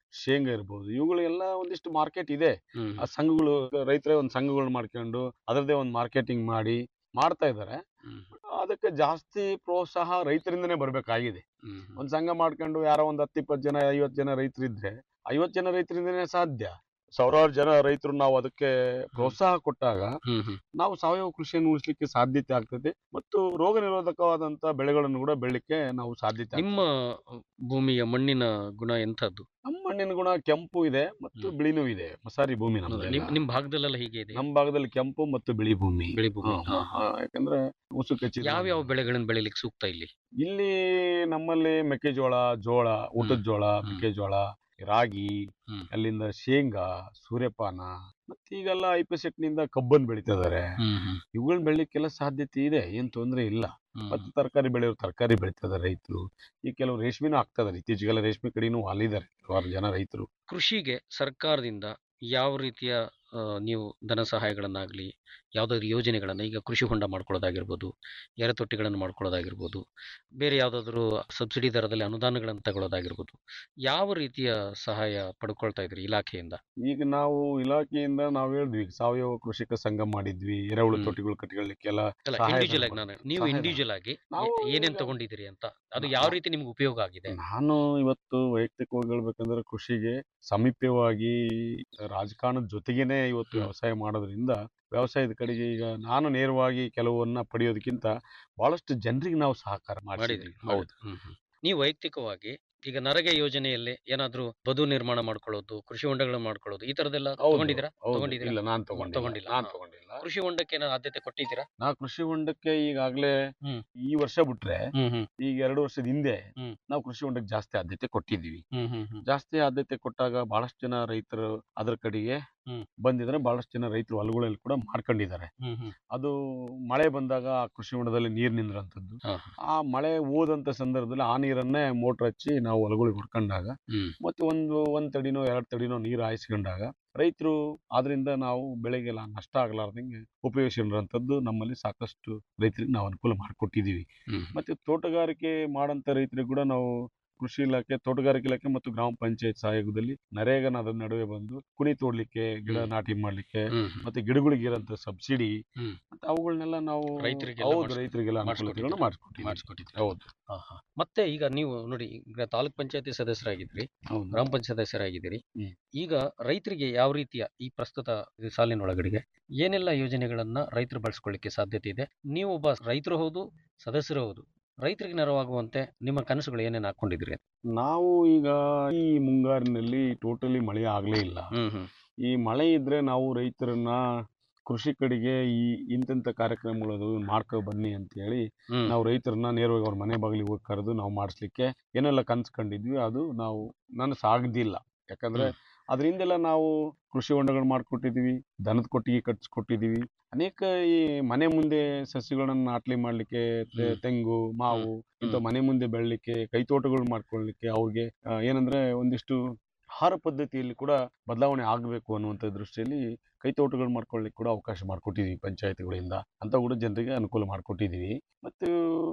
Speaker 8: ಶೇಂಗಾ ಇರ್ಬೋದು ಇವುಗಳೆಲ್ಲ ಒಂದಿಷ್ಟು ಮಾರ್ಕೆಟ್ ಇದೆ
Speaker 1: ಹ್ಮ್
Speaker 8: ಆ ಸಂಘಗಳು ರೈತರೇ ಒಂದು ಸಂಘಗಳು ಮಾಡ್ಕೊಂಡು ಅದರದ್ದೇ ಒಂದು ಮಾರ್ಕೆಟಿಂಗ್ ಮಾಡಿ ಮಾಡ್ತಾ ಇದ್ದಾರೆ
Speaker 1: ಹ್ಮ್
Speaker 8: ಅದಕ್ಕೆ ಜಾಸ್ತಿ ಪ್ರೋತ್ಸಾಹ ರೈತರಿಂದನೇ ಬರಬೇಕಾಗಿದೆ
Speaker 1: ಹ್ಮ್ ಹ್ಮ್.
Speaker 8: ಒಂದು ಸಂಘ ಮಾಡ್ಕೊಂಡು ಯಾರೋ ಒಂದು ಹತ್ತು ಇಪ್ಪತ್ತು ಜನ ಐವತ್ತು ಜನ ರೈತರಿದ್ರೆ ಐವತ್ತು ಜನ ರೈತರಿಂದನೇ ಸಾಧ್ಯ ಸಾವಿರಾರು ಜನ ರೈತರು ನಾವು ಅದಕ್ಕೆ ಪ್ರೋತ್ಸಾಹ ಕೊಟ್ಟಾಗ
Speaker 1: ಹ್ಮ್ ಹ್ಮ್.
Speaker 8: ನಾವು ಸಾವಯವ ಕೃಷಿಯನ್ನು ಉಳಿಸ್ಲಿಕ್ಕೆ ಸಾಧ್ಯತೆ ಆಗ್ತದೆ ಮತ್ತು ರೋಗ ನಿರೋಧಕವಾದಂತ ಬೆಳೆಗಳನ್ನು ಕೂಡ ಬೆಳಿಲಿಕ್ಕೆ ನಾವು ಸಾಧ್ಯತೆ ಆಗ್ತದೆ.
Speaker 1: ನಿಮ್ಮ ಭೂಮಿಯ ಮಣ್ಣಿನ ಗುಣ ಎಂಥದ್ದು
Speaker 8: ನಮ್ಮ ಮಣ್ಣಿನ ಗುಣ ಕೆಂಪು ಇದೆ ಮತ್ತು
Speaker 1: ಹ್ಮ್.
Speaker 8: ಬಿಳಿನೂ ಇದೆ ಮಸಾರಿ ಭೂಮಿ
Speaker 1: ಹೌದಾ?
Speaker 8: ನಮ್ದು
Speaker 1: ನಿಮ್ ನಿಮ್ ಭಾಗದಲ್ಲೆಲ್ಲ ಹೀಗೆ ಇದೆ
Speaker 8: ನಮ್ಮ ಭಾಗದಲ್ಲಿ ಕೆಂಪು ಮತ್ತು ಬಿಳಿ ಭೂಮಿ
Speaker 1: ಬಿಳಿ ಭೂಮಿ
Speaker 8: ಹಾ, ಹಾ, ಹಾ. ಯಾಕಂದ್ರೆ ಉಸು ಕಚ್ಚಿ
Speaker 1: ಯಾವ ಯಾವ ಬೆಳೆಗಳನ್ನ ಬೆಳಿಲಿಕ್ಕೆ ಸೂಕ್ತ ಇಲ್ಲಿ
Speaker 8: ಇಲ್ಲಿ ನಮ್ಮಲ್ಲಿ ಮೆಕ್ಕೆಜೋಳ ಜೋಳ ಊಟದ ಜೋಳ
Speaker 1: ಹ್ಮ್.
Speaker 8: ಮೆಕ್ಕೆಜೋಳ ರಾಗಿ
Speaker 1: ಹ್ಮ್.
Speaker 8: ಅಲ್ಲಿಂದ ಶೇಂಗಾ ಸೂರ್ಯಪಾನ ಮತ್ತೆ ಈಗೆಲ್ಲ ಐಪಸೆಟ್ ನಿಂದ ಕಬ್ಬನ್ ಬೆಳಿತಾ ಇದಾರೆ
Speaker 1: ಹ್ಮ್ ಹ್ಮ್
Speaker 8: ಇವುಗಳನ್ನ ಬೆಳಿಲಿಕ್ಕೆಲ್ಲ ಸಾಧ್ಯತೆ ಇದೆ ಏನ್ ತೊಂದ್ರೆ ಇಲ್ಲ
Speaker 1: ಹ್ಮ್.
Speaker 8: ಮತ್ತೆ ತರಕಾರಿ ಬೆಳೆಯೋರು ತರಕಾರಿ ಬೆಳಿತಾ ಇದಾರೆ ರೈತರು ಈ ಕೆಲವು ರೇಷ್ಮೆನೂ ಆಗ್ತಾ ಇದಾರೆ ಇತ್ತೀಚೆಗೆಲ್ಲ ರೇಷ್ಮೆ ಕಡೆನೂ ಅಲ್ಲಿದ್ದಾರೆ ಕೆಲವಾರು ಜನ ರೈತರು
Speaker 1: ಕೃಷಿಗೆ ಸರ್ಕಾರದಿಂದ ಯಾವ ರೀತಿಯ ಆ, ನೀವು ಧನ ಸಹಾಯಗಳನ್ನಾಗ್ಲಿ ಯಾವ್ದಾದ್ರು ಯೋಜನೆಗಳನ್ನ ಈಗ ಕೃಷಿ ಹೊಂಡ ಮಾಡ್ಕೊಳ್ಳೋದಾಗಿರ್ಬೋದು ಎರೆತೊಟ್ಟಿಗಳನ್ನು ಮಾಡ್ಕೊಳ್ಳೋದಾಗಿರ್ಬೋದು ಬೇರೆ ಯಾವ್ದಾದ್ರು ಸಬ್ಸಿಡಿ ದರದಲ್ಲಿ ಅನುದಾನಗಳನ್ನು ತಗೊಳ್ಳೋದಾಗಿರ್ಬೋದು ಯಾವ ರೀತಿಯ ಸಹಾಯ ಪಡ್ಕೊಳ್ತಾ ಇದ್ರಿ ಇಲಾಖೆಯಿಂದ
Speaker 8: ಈಗ ನಾವು ಇಲಾಖೆಯಿಂದ ನಾವು ಹೇಳಿದ್ವಿ ಈಗ ಸಾವಯವ ಕೃಷಿಕ ಸಂಘ ಮಾಡಿದ್ವಿ ಎರೆಹುಳು
Speaker 1: ಹ್ಮ್.
Speaker 8: ತೊಟ್ಟಿಗಳು ಕಟ್ಟಿಕೊಳ್ಳಿಕ್ಕೆಲ್ಲ
Speaker 1: ಅಲ್ಲ
Speaker 8: ಸಹಾಯಧನ
Speaker 1: ಇಂಡಿವಿಜುವಲ್ ಆಗಿ ನಾನು ನೀವು
Speaker 8: ಸಹಾಯಧನ.
Speaker 1: ಇಂಡಿವಿಜುವಲ್ ಆಗಿ
Speaker 8: ನಾವು
Speaker 1: ಏ- ಏನೇನ್
Speaker 8: ಈಗ-
Speaker 1: ತಗೊಂಡಿದ್ದೀರಿ ಅಂತ ಅದು
Speaker 8: ನಾ-
Speaker 1: ಯಾವ ರೀತಿ ನಿಮ್ಗೆ ಉಪಯೋಗ ಆಗಿದೆ
Speaker 8: ನಾನು ಇವತ್ತು ವೈಯಕ್ತಿಕವಾಗಿ ಹೇಳ್ಬೇಕಂದ್ರೆ ಕೃಷಿಗೆ ಸಮೀಪವಾಗಿ ರಾಜಕಾರಣದ ಜೊತೆಗೇನೆ ಇವತ್ತು
Speaker 1: ಹ್ಮ್.
Speaker 8: ವ್ಯವಸಾಯ ಮಾಡೋದ್ರಿಂದ ವ್ಯವಸಾಯದ ಕಡೆಗೆ ಈಗ ನಾನು ನೇರವಾಗಿ ಕೆಲವನ್ನ ಪಡೆಯೋದಕ್ಕಿಂತ ಬಹಳಷ್ಟು ಜನರಿಗೆ ನಾವು ಸಹಕಾರ ಮಾಡಿದ್ವಿ
Speaker 1: ಮಾಡಿದ್ರಿ
Speaker 8: ಹೌದು
Speaker 1: ಹ್ಮ್ ಹ್ಮ್. ನೀವು ವೈಯಕ್ತಿಕವಾಗಿ ಈಗ ನರೇಗಾ ಯೋಜನೆಯಲ್ಲಿ ಏನಾದ್ರೂ ಬದು ನಿರ್ಮಾಣ ಮಾಡ್ಕೊಳ್ಳೋದು ಕೃಷಿ ಹೊಂಡಗಳನ್ನು ಮಾಡ್ಕೊಳ್ಳೋದು ಈ ತರದೆಲ್ಲ
Speaker 8: ಹೌದು,
Speaker 1: ತಗೊಂಡಿದ್ದೀರಾ
Speaker 8: ಹೌದು.
Speaker 1: ತಗೊಂಡಿದ್ದೀರಾ?
Speaker 8: ಇಲ್ಲ ನಾನು ತಗೊಂಡಿಲ್ಲ
Speaker 1: ತಗೊಂಡಿಲ್ಲ,
Speaker 8: ನಾನು
Speaker 1: ಹಾ.
Speaker 8: ತಗೊಂಡಿಲ್ಲ
Speaker 1: ಕೃಷಿ ಹೊಂಡಕ್ಕೆ ಏನಾದ್ರು ಆದ್ಯತೆ ಕೊಟ್ಟಿದ್ದೀರಾ
Speaker 8: ನಾ ಕೃಷಿ ಹೊಂಡಕ್ಕೆ ಈಗಾಗಲೇ
Speaker 1: ಹ್ಮ್.
Speaker 8: ಈ ವರ್ಷ ಬಿಟ್ರೆ
Speaker 1: ಹ್ಮ್ ಹ್ಮ್
Speaker 8: ಈಗ ಎರಡು ವರ್ಷದ ಹಿಂದೆ
Speaker 1: ಹ್ಮ್.
Speaker 8: ನಾವು ಕೃಷಿ ಹೊಂಡಕ್ಕೆ ಜಾಸ್ತಿ ಆದ್ಯತೆ ಕೊಟ್ಟಿದ್ದೀವಿ
Speaker 1: ಹ್ಮ್ ಹ್ಮ್ ಹ್ಮ್
Speaker 8: ಜಾಸ್ತಿ ಆದ್ಯತೆ ಕೊಟ್ಟಾಗ ಬಹಳಷ್ಟು ಜನ ರೈತರು ಅದ್ರ ಕಡೆಗೆ
Speaker 1: ಹ್ಮ್.
Speaker 8: ಬಂದಿದ್ರೆ ಬಹಳಷ್ಟು ಜನ ರೈತರು ಹೊಲಗಳಲ್ಲಿ ಕೂಡ ಮಾಡ್ಕೊಂಡಿದ್ದಾರೆ
Speaker 1: ಹ್ಮ್ ಹ್ಮ್
Speaker 8: ಅದು ಮಳೆ ಬಂದಾಗ ಆ ಕೃಷಿ ಹೊಂಡದಲ್ಲಿ ನೀರು ನಿಂದ್ರಂಥದ್ದು
Speaker 1: ಹಾ,
Speaker 8: ಆ ಮಳೆ ಹೋದಂತ ಸಂದರ್ಭದಲ್ಲಿ ಆ ನೀರನ್ನೇ ಮೋಟರ್ ಹಚ್ಚಿ ನಾವು ಹೊಲಗಳಿಗೆ ಹೊಡ್ಕೊಂಡಾಗ
Speaker 1: ಹ್ಮ್
Speaker 8: ಮತ್ತೆ ಒಂದು ಒಂದ್ ತಡಿನೋ ಎರಡ್ ತಡಿನೋ ನೀರು ಹಾಯಿಸ್ಕೊಂಡಾಗ ರೈತರು ಅದರಿಂದ ನಾವು ಬೆಳೆಗೆಲ್ಲ ನಷ್ಟ ಆಗ್ಲಾರ್ದಂಗೆ ಉಪಯೋಗಿಸಿರೋಂಥದ್ದು ನಮ್ಮಲ್ಲಿ ಸಾಕಷ್ಟು ರೈತರಿಗೆ ನಾವು ಅನುಕೂಲ ಮಾಡಿಕೊಟ್ಟಿದ್ದೀವಿ
Speaker 1: ಹ್ಮ್
Speaker 8: ಮತ್ತೆ ತೋಟಗಾರಿಕೆ ಮಾಡಂತ ರೈತರಿಗೆ ಕೂಡ ನಾವು ಕೃಷಿ ಇಲಾಖೆ ತೋಟಗಾರಿಕೆ ಇಲಾಖೆ ಮತ್ತು ಗ್ರಾಮ ಪಂಚಾಯತ್ ಸಹಯೋಗದಲ್ಲಿ ನರೇಗನ ಅದರ ನಡುವೆ ಬಂದು ಕುಣಿ ತೋಡ್ಲಿಕ್ಕೆ ಗಿಡ
Speaker 1: ಹ್ಮ್.
Speaker 8: ನಾಟಿ ಮಾಡ್ಲಿಕ್ಕೆ
Speaker 1: ಹ್ಮ್ ಹ್ಮ್.
Speaker 8: ಮತ್ತೆ ಗಿಡಗಳಿಗೆ ಇರೋಂಥ ಸಬ್ಸಿಡಿ
Speaker 1: ಹ್ಮ್.
Speaker 8: ಮತ್ತೆ ಅವುಗಳನ್ನೆಲ್ಲ ನಾವು
Speaker 1: ರೈತರಿಗೆಲ್ಲ
Speaker 8: ಹೌದು
Speaker 1: ಮಾಡ್ಸ್-
Speaker 8: ರೈತರಿಗೆಲ್ಲ ಅನುಕೂಲತೆಗಳನ್ನ ಮಾಡಿಸ್ಕೊಟ್ಟಿದ್ದೀವಿ
Speaker 1: ಮಾಡಿಸ್ಕೊಟ್ಟಿದ್ದೀರಿ.
Speaker 8: ಹೌದು
Speaker 1: ಹಾ, ಹಾ. ಮತ್ತೆ ಈಗ ನೀವು ನೋಡಿ ಈಗ ತಾಲೂಕ್ ಪಂಚಾಯತಿ ಸದಸ್ಯರಾಗಿದ್ರಿ
Speaker 8: ಹೌದು
Speaker 1: ಗ್ರಾಮ ಪಂಚಾಯತ್ ಸದಸ್ಯರಾಗಿದ್ದೀರಿ
Speaker 8: ಹ್ಮ್.
Speaker 1: ಈಗ ರೈತರಿಗೆ ಯಾವ ರೀತಿಯ ಈ ಪ್ರಸ್ತುತ ಇದು ಸಾಲಿನೊಳಗಡೆಗೆ ಏನೆಲ್ಲ ಯೋಜನೆಗಳನ್ನ ರೈತರು ಬಳಸ್ಕೊಳ್ಳಿಕ್ಕೆ ಸಾಧ್ಯತೆ ಇದೆ ನೀವು ಒಬ್ಬ ರೈತರು ಹೌದು ಸದಸ್ಯರು ಹೌದು ರೈತರಿಗೆ ನೆರವಾಗುವಂತೆ ನಿಮ್ಮ ಕನಸುಗಳು ಏನೇನು ಹಾಕೊಂಡಿದ್ರಿ
Speaker 8: ನಾವು ಈಗ ಈ ಮುಂಗಾರಿನಲ್ಲಿ ಟೋಟಲಿ ಮಳೆ ಆಗ್ಲೇ ಇಲ್ಲ
Speaker 1: ಹ್ಮ್ ಹ್ಮ್
Speaker 8: ಈ ಮಳೆ ಇದ್ರೆ ನಾವು ರೈತರನ್ನ ಕೃಷಿ ಕಡೆಗೆ ಈ ಇಂತಿಂಥ ಕಾರ್ಯಕ್ರಮಗಳು ಮಾಡ್ಕೊ ಬನ್ನಿ ಅಂತ ಹೇಳಿ
Speaker 1: ಹ್ಮ್
Speaker 8: ನಾವು ರೈತರನ್ನ ನೇರವಾಗಿ ಅವ್ರ ಮನೆ ಬಾಗಿಲಿಗೆ ಹೋಗಿ ಕರೆದು ನಾವು ಮಾಡಿಸ್ಲಿಕ್ಕೆ ಏನೆಲ್ಲ ಕನ್ಸು ಕಂಡಿದ್ವಿ ಅದು ನಾವು ನನಸು ಆಗದಿಲ್ಲ ಯಾಕಂದ್ರೆ ಅದ್ರ ಹಿಂದೆಲ್ಲ ನಾವು ಕೃಷಿ ಹೊಂಡಗಳು ಮಾಡ್ಕೊಟ್ಟಿದೀವಿ ದನದ ಕೊಟ್ಟಿಗೆ ಕಟ್ಸ್ಕೊಟ್ಟಿದೀವಿ ಅನೇಕ ಈ ಮನೆ ಮುಂದೆ ಸಸ್ಯಗಳನ್ನ ನಾಟ್ಲಿ ಮಾಡ್ಲಿಕ್ಕೆ ತೆ-
Speaker 1: ಹ್ಮ್.
Speaker 8: ತೆಂಗು ಮಾವು ಇಂಥ
Speaker 1: ಹ್ಮ್.
Speaker 8: ಮನೆ ಮುಂದೆ ಬೆಳಲಿಕ್ಕೆ ಕೈತೋಟಗಳು ಮಾಡ್ಕೊಳ್ಳಿಕ್ಕೆ ಅವ್ರಿಗೆ ಆ, ಏನಂದ್ರೆ ಒಂದಿಷ್ಟು ಆಹಾರ ಪದ್ಧತಿಯಲ್ಲಿ ಕೂಡ ಬದಲಾವಣೆ ಆಗಬೇಕು ಅನ್ನುವಂಥ ದೃಷ್ಟಿಯಲ್ಲಿ ಕೈತೋಟಗಳು ಮಾಡ್ಕೊಳ್ಳಿಕ್ಕೆ ಕೂಡ ಅವಕಾಶ ಮಾಡಿಕೊಟ್ಟಿದ್ದೀವಿ ಪಂಚಾಯತ್ಗಳಿಂದ ಅಂತ ಕೂಡ ಜನರಿಗೆ ಅನುಕೂಲ ಮಾಡಿಕೊಟ್ಟಿದ್ದೀವಿ ಮತ್ತು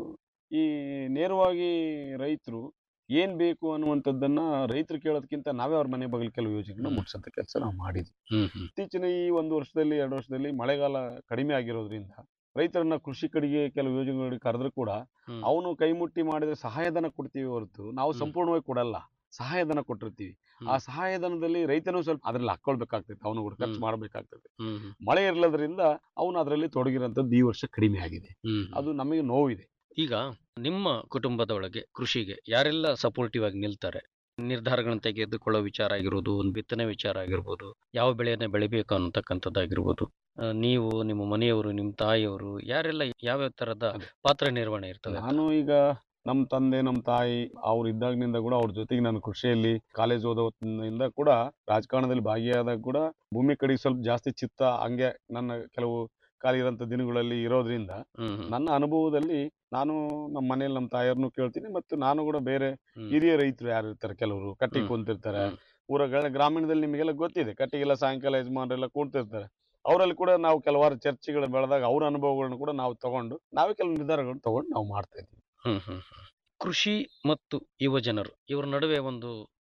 Speaker 8: ಈ ನೇರವಾಗಿ ರೈತರು ಏನ್ ಬೇಕು ಅನ್ನುವಂಥದ್ದನ್ನ ರೈತರು ಕೇಳೋದಕ್ಕಿಂತ ನಾವೇ ಅವ್ರ ಮನೆ ಬಾಗಿಲು ಕೆಲವು ಯೋಜನೆಗಳನ್ನ
Speaker 1: ಹ್ಮ್.
Speaker 8: ಮುಟ್ಸಂತ ಕೆಲಸ ನಾವು ಮಾಡಿದ್ವಿ
Speaker 1: ಹ್ಮ್ ಹ್ಮ್
Speaker 8: ಇತ್ತೀಚಿನ ಈ ಒಂದು ವರ್ಷದಲ್ಲಿ ಎರಡು ವರ್ಷದಲ್ಲಿ ಮಳೆಗಾಲ ಕಡಿಮೆ ಆಗಿರೋದ್ರಿಂದ ರೈತರನ್ನ ಕೃಷಿ ಕಡೆಗೆ ಕೆಲವು ಯೋಜನೆಗಳಿಗೆ ಕರೆದ್ರು ಕೂಡ
Speaker 1: ಹ್ಮ್.
Speaker 8: ಅವನು ಕೈ ಮುಟ್ಟಿ ಮಾಡಿದ್ರೆ ಸಹಾಯಧನ ಕೊಡ್ತೀವಿ ಹೊರತು ನಾವು
Speaker 1: ಹ್ಮ್.
Speaker 8: ಸಂಪೂರ್ಣವಾಗಿ ಕೊಡಲ್ಲ ಸಹಾಯಧನ ಕೊಟ್ಟಿರ್ತೀವಿ
Speaker 1: ಹ್ಮ್.
Speaker 8: ಆ ಸಹಾಯಧನದಲ್ಲಿ ರೈತನು ಸ್ವಲ್ಪ ಅದ್ರಲ್ಲಿ ಹಾಕೊಳ್ಬೇಕಾಗ್ತೈತೆ ಅವನು ಕೂಡ ಖರ್ಚು
Speaker 1: ಹ್ಮ್.
Speaker 8: ಮಾಡಬೇಕಾಗ್ತದೆ
Speaker 1: ಹ್ಮ್ ಹ್ಮ್
Speaker 8: ಮಳೆ ಇರಲದ್ರಿಂದ ಅವನು ಅದರಲ್ಲಿ ತೊಡಗಿರೋಂಥದ್ದು ಈ ವರ್ಷ ಕಡಿಮೆ ಆಗಿದೆ
Speaker 1: ಹ್ಮ್
Speaker 8: ಅದು ನಮಗೆ ನೋವಿದೆ
Speaker 1: ಈಗ ನಿಮ್ಮ ಕುಟುಂಬದ ಒಳಗೆ ಕೃಷಿಗೆ ಯಾರೆಲ್ಲ ಸಪೋರ್ಟಿವ್ ಆಗಿ ನಿಲ್ತಾರೆ ನಿರ್ಧಾರಗಳನ್ನು ತೆಗೆದುಕೊಳ್ಳೋ ವಿಚಾರ ಆಗಿರ್ಬೋದು ಒಂದು ಬಿತ್ತನೆ ವಿಚಾರ ಆಗಿರ್ಬೋದು ಯಾವ ಬೆಳೆಯನ್ನ ಬೆಳಿಬೇಕು ಅನ್ನತಕ್ಕಂಥದ್ದಾಗಿರ್ಬೋದು ಆ, ನೀವು ನಿಮ್ಮ ಮನೆಯವರು ನಿಮ್ಮ ತಾಯಿಯವರು ಯಾರೆಲ್ಲ ಯಾವ್ಯಾವ ತರದ
Speaker 8: ಅದೇ.
Speaker 1: ಪಾತ್ರ ನಿರ್ವಹಣೆ ಇರ್ತದೆ ಅಂತ?
Speaker 8: ನಾನು ಈಗ ನಮ್ಮ ತಂದೆ ನಮ್ಮ ತಾಯಿ ಅವ್ರು ಇದ್ದಾಗಿನಿಂದ ಕೂಡ ಅವ್ರ ಜೊತೆಗೆ ನಾನು ಕೃಷಿಯಲ್ಲಿ ಕಾಲೇಜ್ ಓದೋದ್ರಿಂದ ಕೂಡ ರಾಜಕಾರಣದಲ್ಲಿ ಭಾಗಿಯಾದಾಗ ಕೂಡ ಭೂಮಿ ಕಡೆಗೆ ಸ್ವಲ್ಪ ಜಾಸ್ತಿ ಚಿತ್ತ ಹಂಗೆ ನನ್ನ ಕೆಲವು ಖಾಲಿ ಇರೋಂಥ ದಿನಗಳಲ್ಲಿ ಇರೋದ್ರಿಂದ
Speaker 1: ಹ್ಮ್ ಹ್ಮ್
Speaker 8: ನನ್ನ ಅನುಭವದಲ್ಲಿ ನಾನು ನಮ್ಮ ಮನೇಲಿ ನಮ್ಮ ತಾಯಿಯವ್ರನ್ನು ಕೇಳ್ತೀನಿ ಮತ್ತು ನಾನು ಕೂಡ ಬೇರೆ
Speaker 1: ಹ್ಮ್.
Speaker 8: ಹಿರಿಯ ರೈತರು ಯಾರು ಇರ್ತಾರೆ ಕೆಲವರು ಕಟ್ಟಿಗೆ
Speaker 1: ಹ್ಮ್.
Speaker 8: ಕುಂತಿರ್ತಾರೆ
Speaker 1: ಹ್ಮ್.
Speaker 8: ಊರಗಳ ಗ್ರಾಮೀಣದಲ್ಲಿ ನಿಮಗೆಲ್ಲ ಗೊತ್ತಿದೆ ಕಟ್ಟಿಗೆಲ್ಲ ಸಾಯಂಕಾಲ ಯಜಮಾನರೆಲ್ಲ ಕೂಡ್ತಿರ್ತಾರೆ ಅವರಲ್ಲಿ ಕೂಡ ನಾವು ಕೆಲವಾರು ಚರ್ಚೆಗಳು ಬೆಳೆದಾಗ ಅವ್ರ ಅನುಭವಗಳನ್ನು ಕೂಡ ನಾವು ತಗೊಂಡು ನಾವೇ ಕೆಲವು ನಿರ್ಧಾರಗಳನ್ನು ತಗೊಂಡು ನಾವು ಮಾಡ್ತಾ ಇದ್ದೀವಿ
Speaker 1: ಹ್ಮ್ ಹ್ಮ್ ಹ್ಮ್. ಕೃಷಿ ಮತ್ತು ಯುವ ಜನರು ಇವರ ನಡುವೆ ಒಂದು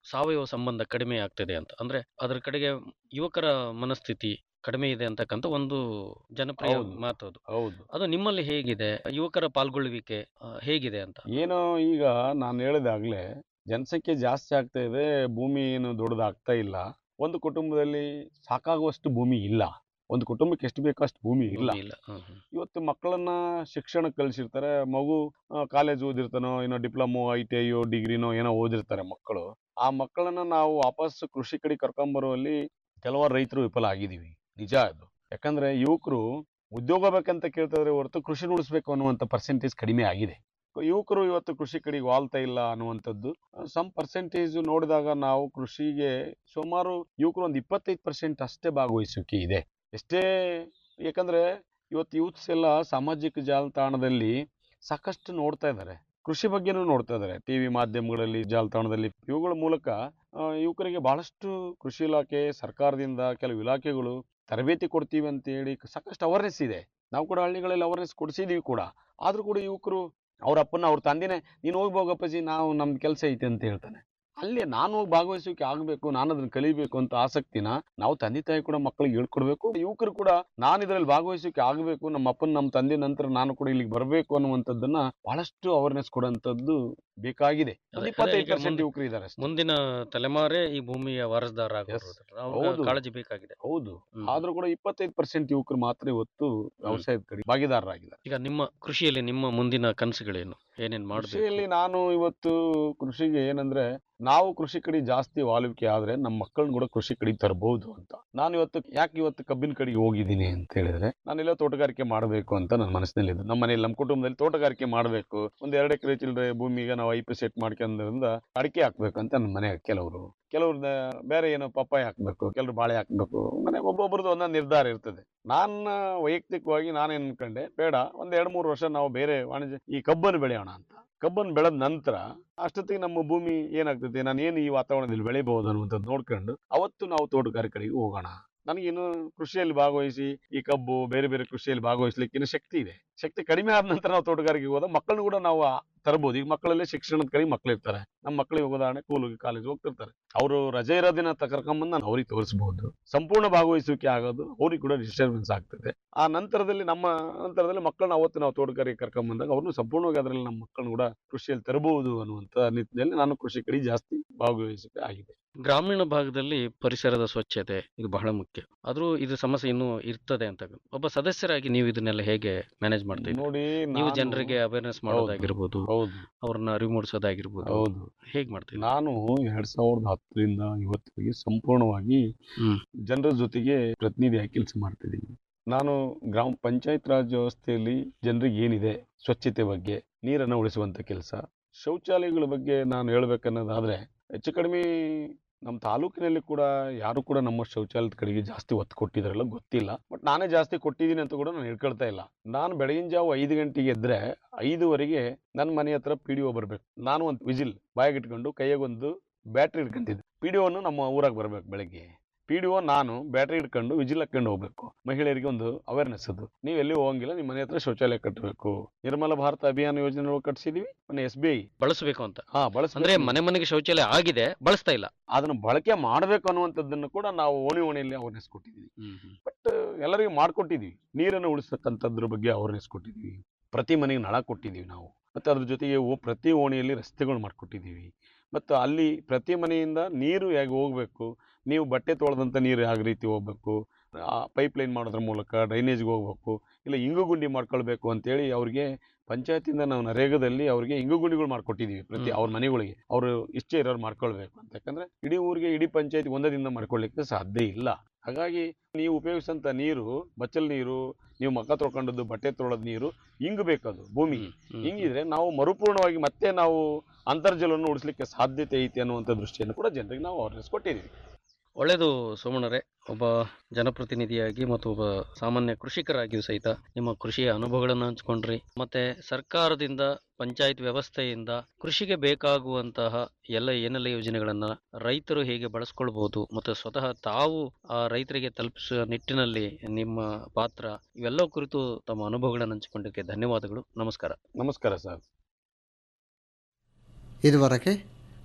Speaker 1: ಸಾವಯವ ಸಂಬಂಧ ಕಡಿಮೆ ಆಗ್ತಿದೆ ಅಂತ ಅಂದ್ರೆ ಅದರ ಕಡೆಗೆ ಯುವಕರ ಮನಸ್ಥಿತಿ ಕಡಿಮೆ ಇದೆ ಅಂತಕ್ಕಂಥ ಒಂದು ಜನಪ್ರಿಯ
Speaker 8: ಹೌದು.
Speaker 1: ಮಾತು ಅದು
Speaker 8: ಹೌದು
Speaker 1: ಅದು ನಿಮ್ಮಲ್ಲಿ ಹೇಗಿದೆ ಯುವಕರ ಪಾಲ್ಗೊಳ್ಳುವಿಕೆ ಆ, ಹೇಗಿದೆ ಅಂತ
Speaker 8: ಏನೋ ಈಗ ನಾನು ಹೇಳಿದಾಗಲೇ ಜನಸಂಖ್ಯೆ ಜಾಸ್ತಿ ಆಗ್ತಾ ಇದೆ ಭೂಮಿ ಏನು ದೊಡ್ಡದಾಗ್ತಾ ಇಲ್ಲ ಒಂದು ಕುಟುಂಬದಲ್ಲಿ ಸಾಕಾಗುವಷ್ಟು ಭೂಮಿ ಇಲ್ಲ ಒಂದು ಕುಟುಂಬಕ್ಕೆ ಎಷ್ಟು ಬೇಕೋ ಅಷ್ಟು ಭೂಮಿ ಇಲ್ಲ
Speaker 1: ಭೂಮಿ ಇಲ್ಲ ಹ್ಮ್, ಹ್ಮ್.
Speaker 8: ಇವತ್ತು ಮಕ್ಕಳನ್ನ ಶಿಕ್ಷಣಕ್ಕೆ ಕಳಿಸಿರ್ತಾರೆ ಮಗು ಕಾಲೇಜ್ ಓದಿರ್ತಾನೋ ಏನೋ ಡಿಪ್ಲೊಮೋ ಐ ಟಿ ಐಯೋ ಡಿಗ್ರಿನೋ ಏನೋ ಓದಿರ್ತಾರೆ ಮಕ್ಕಳು ಆ ಮಕ್ಕಳನ್ನ ನಾವು ವಾಪಸ್ ಕೃಷಿ ಕಡೆ ಕರ್ಕೊಂಬರುವಲ್ಲಿ ಕೆಲವಾರು ರೈತರು ವಿಫಲ ಆಗಿದ್ದೀವಿ ನಿಜ ಅದು ಯಾಕಂದ್ರೆ ಯುವಕರು ಉದ್ಯೋಗ ಬೇಕಂತ ಕೇಳ್ತಿದ್ರೆ ಹೊರತು ಕೃಷಿ ಉಳಿಸ್ಬೇಕು ಅನ್ನುವಂಥ ಪರ್ಸೆಂಟೇಜ್ ಕಡಿಮೆ ಆಗಿದೆ ಯುವಕರು ಇವತ್ತು ಕೃಷಿ ಕಡೆಗೆ ವಾಲ್ತಾ ಇಲ್ಲ ಅನ್ನುವಂಥದ್ದು ಸಮ್ ಪರ್ಸೆಂಟೇಜ್ ನೋಡಿದಾಗ ನಾವು ಕೃಷಿಗೆ ಸುಮಾರು ಯುವಕರು ಒಂದು ಇಪ್ಪತ್ತೈದು ಪರ್ಸೆಂಟ್ ಅಷ್ಟೇ ಭಾಗವಹಿಸುವಿಕೆ ಇದೆ ಎಷ್ಟೇ ಯಾಕಂದ್ರೆ ಇವತ್ತು ಯೂತ್ಸ್ ಎಲ್ಲ ಸಾಮಾಜಿಕ ಜಾಲತಾಣದಲ್ಲಿ ಸಾಕಷ್ಟು ನೋಡ್ತಾ ಇದ್ದಾರೆ ಕೃಷಿ ಬಗ್ಗೆನೂ ನೋಡ್ತಾ ಇದ್ದಾರೆ ಟಿವಿ ಮಾಧ್ಯಮಗಳಲ್ಲಿ ಜಾಲತಾಣದಲ್ಲಿ ಇವುಗಳ ಮೂಲಕ ಆ, ಯುವಕರಿಗೆ ಬಹಳಷ್ಟು ಕೃಷಿ ಇಲಾಖೆ ಸರ್ಕಾರದಿಂದ ಕೆಲವು ಇಲಾಖೆಗಳು ತರಬೇತಿ ಕೊಡ್ತೀವಿ ಅಂತೇಳಿ ಸಾಕಷ್ಟು ಅವೇರ್ನೆಸ್ ಇದೆ ನಾವು ಕೂಡ ಹಳ್ಳಿಗಳಲ್ಲಿ ಅವೇರ್ನೆಸ್ ಕೊಡಿಸಿದೀವಿ ಕೂಡ ಆದ್ರೂ ಕೂಡ ಯುವಕರು ಅವ್ರ ಅಪ್ಪನ ಅವ್ರ ತಂದೆನೇ ನೀನು ಹೋಗಿ ಹೋಗಪ್ಪಾಜಿ ನಾವು ನಮ್ದು ಕೆಲಸ ಐತೆ ಅಂತ ಹೇಳ್ತಾನೆ ಅಲ್ಲಿ ನಾನು ಹೋಗಿ ಭಾಗವಹಿಸೋಕೆ ಆಗಬೇಕು ನಾನು ಅದನ್ನ ಕಲಿಬೇಕು ಅಂತ ಆಸಕ್ತಿನ ನಾವು ತಂದೆ ತಾಯಿ ಕೂಡ ಮಕ್ಕಳಿಗೆ ಹೇಳ್ಕೊಡ್ಬೇಕು ಯುವಕರು ಕೂಡ ನಾನು ಇದರಲ್ಲಿ ಭಾಗವಹಿಸೋಕೆ ಆಗಬೇಕು ನಮ್ಮ ಅಪ್ಪನ ನಮ್ಮ ತಂದೆ ನಂತರ ನಾನು ಕೂಡ ಇಲ್ಲಿಗೆ ಬರಬೇಕು ಅನ್ನುವಂಥದ್ದನ್ನ ಬಹಳಷ್ಟು ಅವೇರ್ನೆಸ್ ಕೊಡುವಂಥದ್ದು ಬೇಕಾಗಿದೆ ಒಂದು
Speaker 1: ಅದೇ-
Speaker 8: ಇಪ್ಪತ್ತೈದು
Speaker 1: ಅದೇ ಈಗ
Speaker 8: ಪರ್ಸೆಂಟ್
Speaker 1: ಮುಂದೆ-
Speaker 8: ಯುವಕರು ಇದ್ದಾರೆ ಅಷ್ಟೇ.
Speaker 1: ಮುಂದಿನ ತಲೆಮಾರೇ ಈ ಭೂಮಿಯ ವಾರಸದಾರ
Speaker 8: Yes.
Speaker 1: ಅವ್ರಿಗೆ
Speaker 8: ಹೌದು.
Speaker 1: ಕಾಳಜಿ ಬೇಕಾಗಿದೆ
Speaker 8: ಹೌದು
Speaker 1: ಹ್ಮ್.
Speaker 8: ಆದ್ರೂ ಕೂಡ ಇಪ್ಪತ್ತೈದು ಪರ್ಸೆಂಟ್ ಯುವಕರು ಮಾತ್ರ ಇವತ್ತು ವ್ಯವಸಾಯದ ಕಡೆ ಭಾಗಿದಾರರಾಗಿದ್ದಾರೆ
Speaker 1: ಈಗ ನಿಮ್ಮ ಕೃಷಿಯಲ್ಲಿ ನಿಮ್ಮ ಮುಂದಿನ ಕನಸುಗಳೇನು ಏನೇನ್
Speaker 8: ಕೃಷಿಯಲ್ಲಿ
Speaker 1: ಮಾಡಬೇಕು
Speaker 8: ನಾನು ಇವತ್ತು ಕೃಷಿಗೆ ಏನಂದ್ರೆ ನಾವು ಕೃಷಿ ಕಡೆ ಜಾಸ್ತಿ ವಾಲುವಿಕೆ ಆದ್ರೆ ನಮ್ಮ ಮಕ್ಕಳನ್ನ ಕೂಡ ಕೃಷಿ ಕಡೆ ತರಬಹುದು ಅಂತ ನಾನು ಇವತ್ತು ಯಾಕೆ ಇವತ್ತು ಕಬ್ಬಿನ ಕಡೆಗೆ ಹೋಗಿದ್ದೀನಿ ಅಂತ ಹೇಳಿದ್ರೆ ನಾನೆಲ್ಲ ತೋಟಗಾರಿಕೆ ಮಾಡಬೇಕು ಅಂತ ನನ್ನ ಮನಸ್ಸಿನಲ್ಲಿದ್ದು ನಮ್ಮ ಮನೇಲಿ ನಮ್ಮ ಕುಟುಂಬದಲ್ಲಿ ತೋಟಗಾರಿಕೆ ಮಾಡಬೇಕು ಒಂದ್ ಎರಡು ಎಕರೆ ಚಿಲ್ಲರೆ ಭೂಮಿಗೆ ನಾವು ಐಪಿ ಸೆಟ್ ಮಾಡ್ಕೊಂಡ್ರಿಂದ ಅಡಿಕೆ ಹಾಕ್ಬೇಕು ಅಂತ ನನ್ನ ಮನೆ ಕೆಲವರು ಕೆಲವ್ರು ಬೇರೆ ಏನೋ ಪಪ್ಪಾಯ ಹಾಕ್ಬೇಕು ಕೆಲವ್ರು ಬಾಳೆ ಹಾಕ್ಬೇಕು ಮನೆ ಒಬ್ಬೊಬ್ರದ್ದು ಒಂದೊಂದು ನಿರ್ಧಾರ ಇರ್ತದೆ ನನ್ನ ವೈಯಕ್ತಿಕವಾಗಿ ನಾನೇನ್ ಅನ್ಕೊಂಡೆ ಬೇಡ ಒಂದ್ ಎರಡ್ ಮೂರು ವರ್ಷ ನಾವು ಬೇರೆ ವಾಣಿಜ್ಯ ಈ ಕಬ್ಬನ್ನು ಬೆಳೆಯೋಣ ಅಂತ ಕಬ್ಬನ್ನು ಬೆಳೆದ ನಂತರ ಅಷ್ಟೊತ್ತಿಗೆ ನಮ್ಮ ಭೂಮಿ ಏನಾಗ್ತದೆ ನಾನು ಏನು ಈ ವಾತಾವರಣದಲ್ಲಿ ಬೆಳಿಬಹುದು ಅನ್ನುವಂಥದ್ದು ನೋಡ್ಕೊಂಡು ಅವತ್ತು ನಾವು ತೋಟಗಾರಿಕೆ ಕಡೆಗೆ ಹೋಗೋಣ ನನಗೇನು ಕೃಷಿಯಲ್ಲಿ ಭಾಗವಹಿಸಿ ಈ ಕಬ್ಬು ಬೇರೆ ಬೇರೆ ಕೃಷಿಯಲ್ಲಿ ಭಾಗವಹಿಸ್ಲಿಕ್ಕೆ ಇನ್ನು ಶಕ್ತಿ ಇದೆ ಶಕ್ತಿ ಕಡಿಮೆ ಆದ ನಂತರ ನಾವು ತೋಟಗಾರಿಕೆಗೆ ಹೋದ ಮಕ್ಕಳನ್ನು ಕೂಡ ನಾವು ಆ- ತರ್ಬೋದು ಈಗ ಮಕ್ಕಳಲ್ಲೇ ಶಿಕ್ಷಣದ ಕಡೆ ಮಕ್ಳು ಇರ್ತಾರೆ ನಮ್ಮ ಮಕ್ಕಳಿಗೆ ಉದಾಹರಣೆ ಸ್ಕೂಲಿಗೆ ಕಾಲೇಜ್ ಹೋಗ್ತಿರ್ತಾರೆ ಅವರು ರಜೆ ಇರೋ ದಿನ ತ- ಕರ್ಕೊಂಬಂದು ನಾನು ಅವ್ರಿಗೆ ತೋರಿಸಬಹುದು ಸಂಪೂರ್ಣ ಭಾಗವಹಿಸುವಿಕೆ ಆಗೋದು ಅವ್ರಿಗೆ ಕೂಡ ಡಿಸ್ಟರ್ಬೆನ್ಸ್ ಆಗ್ತದೆ ಆ ನಂತರದಲ್ಲಿ ನಮ್ಮ ನಂತರದಲ್ಲಿ ಮಕ್ಕಳನ್ನ ಅವತ್ತು ನಾವು ತೋಟಗಾರಿಕೆ ಕರ್ಕೊಂಬಂದಾಗ ಅವ್ರನ್ನು ಸಂಪೂರ್ಣವಾಗಿ ಅದರಲ್ಲಿ ನಮ್ಮ ಮಕ್ಕಳನ್ನ ಕೂಡ ಕೃಷಿಯಲ್ಲಿ ತರಬಹುದು ಅನ್ನುವಂಥ ನಿಟ್ಟಿನಲ್ಲಿ ನಾನು ಕೃಷಿ ಕಡೆ ಜಾಸ್ತಿ ಭಾಗವಹಿಸುವಿಕೆ ಆಗಿದೆ
Speaker 1: ಗ್ರಾಮೀಣ ಭಾಗದಲ್ಲಿ ಪರಿಸರದ ಸ್ವಚ್ಛತೆ ಇದು ಬಹಳ ಮುಖ್ಯ ಆದ್ರೂ ಇದು ಸಮಸ್ಯೆ ಇನ್ನೂ ಇರ್ತದೆ ಅಂತ ಒಬ್ಬ ಸದಸ್ಯರಾಗಿ ನೀವು ಇದನ್ನೆಲ್ಲ ಹೇಗೆ ಮ್ಯಾನೇಜ್ ಮಾಡ್ತಾ ಇದ್ದೀರಿ
Speaker 8: ನೋಡಿ
Speaker 1: ನೀವು
Speaker 8: ನಾನು-
Speaker 1: ಜನರಿಗೆ ಅವೇರ್ನೆಸ್ ಮಾಡೋದಾಗಿರ್ಬೋದು
Speaker 8: ಹೌದು
Speaker 1: ಅವ್ರನ್ನ ಅರಿವು ಮೂಡಿಸೋದಾಗಿರ್ಬೋದು
Speaker 8: ಹೌದು
Speaker 1: ಹೇಗ್ ಮಾಡ್ತೀವಿ
Speaker 8: ನಾನು ಎರಡ್ ಸಾವಿರದ ಹತ್ತರಿಂದ ಇವತ್ತಿಗೆ ಸಂಪೂರ್ಣವಾಗಿ
Speaker 1: ಹ್ಮ್.
Speaker 8: ಜನರ ಜೊತೆಗೆ ಪ್ರತಿನಿಧಿಯಾಗಿ ಕೆಲಸ ಮಾಡ್ತಿದ್ದೀನಿ ನಾನು ಗ್ರಾಮ ಪಂಚಾಯತ್ ರಾಜ್ ವ್ಯವಸ್ಥೆಯಲ್ಲಿ ಜನರಿಗೆ ಏನಿದೆ ಸ್ವಚ್ಛತೆ ಬಗ್ಗೆ ನೀರನ್ನು ಉಳಿಸುವಂತ ಕೆಲಸ ಶೌಚಾಲಯಗಳ ಬಗ್ಗೆ ನಾನು ಹೇಳ್ಬೇಕನ್ನೋದಾದ್ರೆ ಹೆಚ್ಚು ಕಡಿಮೆ ನಮ್ಮ ತಾಲೂಕಿನಲ್ಲಿ ಕೂಡ ಯಾರು ಕೂಡ ನಮ್ಮ ಶೌಚಾಲಯದ ಕಡೆಗೆ ಜಾಸ್ತಿ ಒತ್ತು ಕೊಟ್ಟಿದ್ದಾರಲ್ಲ ಗೊತ್ತಿಲ್ಲ ಬಟ್ ನಾನೇ ಜಾಸ್ತಿ ಕೊಟ್ಟಿದ್ದೀನಿ ಅಂತ ಕೂಡ ನಾನು ಹೇಳ್ಕೊಳ್ತಾ ಇಲ್ಲ ನಾನು ಬೆಳಗಿನ ಜಾವ ಐದು ಗಂಟೆಗೆ ಎದ್ರೆ ಐದುವರೆಗೆ ನನ್ನ ಮನೆ ಹತ್ರ ಪಿ ಡಿ ಒ ಬರ್ಬೇಕು ನಾನು ಒಂದು ವಿಜಿಲ್ ಬಾಯಾಗಿಟ್ಕೊಂಡು ಕೈಯಾಗೊಂದು ಬ್ಯಾಟ್ರಿ ಇಟ್ಕೊಂಡಿದ್ದೆ ಪಿ ಡಿ ಒನು ನಮ್ಮ ಊರಾಗ ಬರ್ಬೇಕು ಬೆಳಗ್ಗೆ ಪಿ ಡಿ ಒ ನಾನು ಬ್ಯಾಟ್ರಿ ಇಟ್ಕೊಂಡು ವಿಜಿಲ್ ಹಾಕೊಂಡು ಹೋಗ್ಬೇಕು ಮಹಿಳೆಯರಿಗೆ ಒಂದು ಅವೇರ್ನೆಸ್ ಅದು ನೀವು ಎಲ್ಲಿ ಹೋಗಂಗಿಲ್ಲ ನಿಮ್ಮ ಮನೆ ಹತ್ರ ಶೌಚಾಲಯ ಕಟ್ಟಬೇಕು ನಿರ್ಮಲ ಭಾರತ ಅಭಿಯಾನ ಯೋಜನೆ ಕಟ್ಸಿದೀವಿ ಮೊನ್ನೆ ಎಸ್ ಬಿ ಐ
Speaker 1: ಬಳಸಬೇಕು ಅಂತ
Speaker 8: ಹಾ ಬಳಸ
Speaker 1: ಅಂದ್ರೆ ಮನೆ ಮನೆಗೆ ಶೌಚಾಲಯ ಆಗಿದೆ ಬಳಸ್ತಾ ಇಲ್ಲ
Speaker 8: ಅದನ್ನ ಬಳಕೆ ಮಾಡಬೇಕು ಅನ್ನುವಂಥದ್ದನ್ನು ಕೂಡ ನಾವು ಓಣಿ ಓಣಿಯಲ್ಲಿ ಅವೇರ್ನೆಸ್ ಕೊಟ್ಟಿದ್ದೀವಿ ಬಟ್ ಎಲ್ಲರಿಗೂ ಮಾಡ್ಕೊಟ್ಟಿದೀವಿ ನೀರನ್ನು ಉಳಿಸ್ತಕ್ಕಂಥದ್ರ ಬಗ್ಗೆ ಅವೇರ್ನೆಸ್ ಕೊಟ್ಟಿದ್ದೀವಿ ಪ್ರತಿ ಮನೆಗೆ ನಳ ಕೊಟ್ಟಿದ್ದೀವಿ ನಾವು ಮತ್ತು ಅದ್ರ ಜೊತೆಗೆ ಓ- ಪ್ರತಿ ಓಣಿಯಲ್ಲಿ ರಸ್ತೆಗಳು ಮಾಡಿಕೊಟ್ಟಿದ್ದೀವಿ ಮತ್ತು ಅಲ್ಲಿ ಪ್ರತಿ ಮನೆಯಿಂದ ನೀರು ಹೇಗೆ ಹೋಗಬೇಕು ನೀವು ಬಟ್ಟೆ ತೊಳೆದಂಥ ನೀರು ಯಾವ ರೀತಿ ಹೋಗ್ಬೇಕು ಪೈಪ್ ಲೈನ್ ಮಾಡೋದ್ರ ಮೂಲಕ ಡ್ರೈನೇಜ್ಗೆ ಹೋಗ್ಬೇಕು ಇಲ್ಲ ಇಂಗು ಗುಂಡಿ ಮಾಡ್ಕೊಳ್ಬೇಕು ಅಂತೇಳಿ ಅವ್ರಿಗೆ ಪಂಚಾಯತಿಂದ ನಾವು ನರೇಗಾದಲ್ಲಿ ಅವ್ರಿಗೆ ಇಂಗು ಗುಂಡಿಗಳು ಮಾಡ್ಕೊಟ್ಟಿದ್ದೀವಿ ಪ್ರತಿ
Speaker 1: ಹ್ಮ್.
Speaker 8: ಅವ್ರ ಮನೆಗಳಿಗೆ ಅವರು ಇಷ್ಟೇ ಇರೋರು ಮಾಡ್ಕೊಳ್ಬೇಕು ಅಂತ ಯಾಕಂದ್ರೆ ಇಡೀ ಊರಿಗೆ ಇಡೀ ಪಂಚಾಯತಿ ಒಂದದಿಂದ ಮಾಡ್ಕೊಳ್ಳಿಕ್ಕೆ ಸಾಧ್ಯ ಇಲ್ಲ ಹಾಗಾಗಿ ನೀವು ಉಪಯೋಗಿಸಂತ ನೀರು ಬಚ್ಚಲ್ ನೀರು ನೀವು ಮಕ್ಕ ತೊಳ್ಕೊಂಡದ್ದು ಬಟ್ಟೆ ತೊಳೆದ ನೀರು ಇಂಗಬೇಕದು ಭೂಮಿಗೆ ಹಿಂಗಿದ್ರೆ ನಾವು ಮರುಪೂರ್ಣವಾಗಿ ಮತ್ತೆ ನಾವು ಅಂತರ್ಜಲವನ್ನು ಉಳಿಸ್ಲಿಕ್ಕೆ ಸಾಧ್ಯತೆ ಐತಿ ಅನ್ನುವಂಥ ದೃಷ್ಟಿಯನ್ನು ಕೂಡ ಜನರಿಗೆ ನಾವು ಅವೇರ್ನೆಸ್ ಕೊಟ್ಟಿದ್ದೀವಿ
Speaker 1: ಒಳ್ಳೆಯದು ಸೋಮಣ್ಣರೇ ಒಬ್ಬ ಜನಪ್ರತಿನಿಧಿಯಾಗಿ ಮತ್ತು ಒಬ್ಬ ಸಾಮಾನ್ಯ ಕೃಷಿಕರಾಗಿಯೂ ಸಹಿತ ನಿಮ್ಮ ಕೃಷಿಯ ಅನುಭವಗಳನ್ನು ಹಂಚ್ಕೊಂಡ್ರಿ ಮತ್ತೆ ಸರ್ಕಾರದಿಂದ ಪಂಚಾಯತ್ ವ್ಯವಸ್ಥೆಯಿಂದ ಕೃಷಿಗೆ ಬೇಕಾಗುವಂತಹ ಎಲ್ಲ ಏನೆಲ್ಲ ಯೋಜನೆಗಳನ್ನ ರೈತರು ಹೇಗೆ ಬಳಸ್ಕೊಳ್ಬಹುದು ಮತ್ತು ಸ್ವತಃ ತಾವು ಆ ರೈತರಿಗೆ ತಲುಪಿಸುವ ನಿಟ್ಟಿನಲ್ಲಿ ನಿಮ್ಮ ಪಾತ್ರ ಇವೆಲ್ಲ ಕುರಿತು ತಮ್ಮ ಅನುಭವಗಳನ್ನು ಹಂಚಿಕೊಂಡಿದ್ದಕ್ಕೆ ಧನ್ಯವಾದಗಳು ನಮಸ್ಕಾರ
Speaker 8: ನಮಸ್ಕಾರ ಸರ್
Speaker 7: ಇದುವರೆಗೆ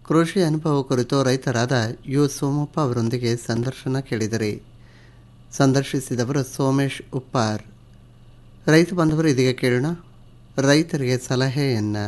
Speaker 7: ಕೃಷಿ ಅನುಭವ ಕುರಿತು ರೈತರಾದ ಯು ಸೋಮಪ್ಪ ಅವರೊಂದಿಗೆ ಸಂದರ್ಶನ ಕೇಳಿದಿರಿ ಸಂದರ್ಶಿಸಿದವರು ಸೋಮೇಶ್ ಉಪ್ಪಾರ್ ರೈತ ಬಾಂಧವರು ಇದೀಗ ಕೇಳೋಣ ರೈತರಿಗೆ ಸಲಹೆಯನ್ನು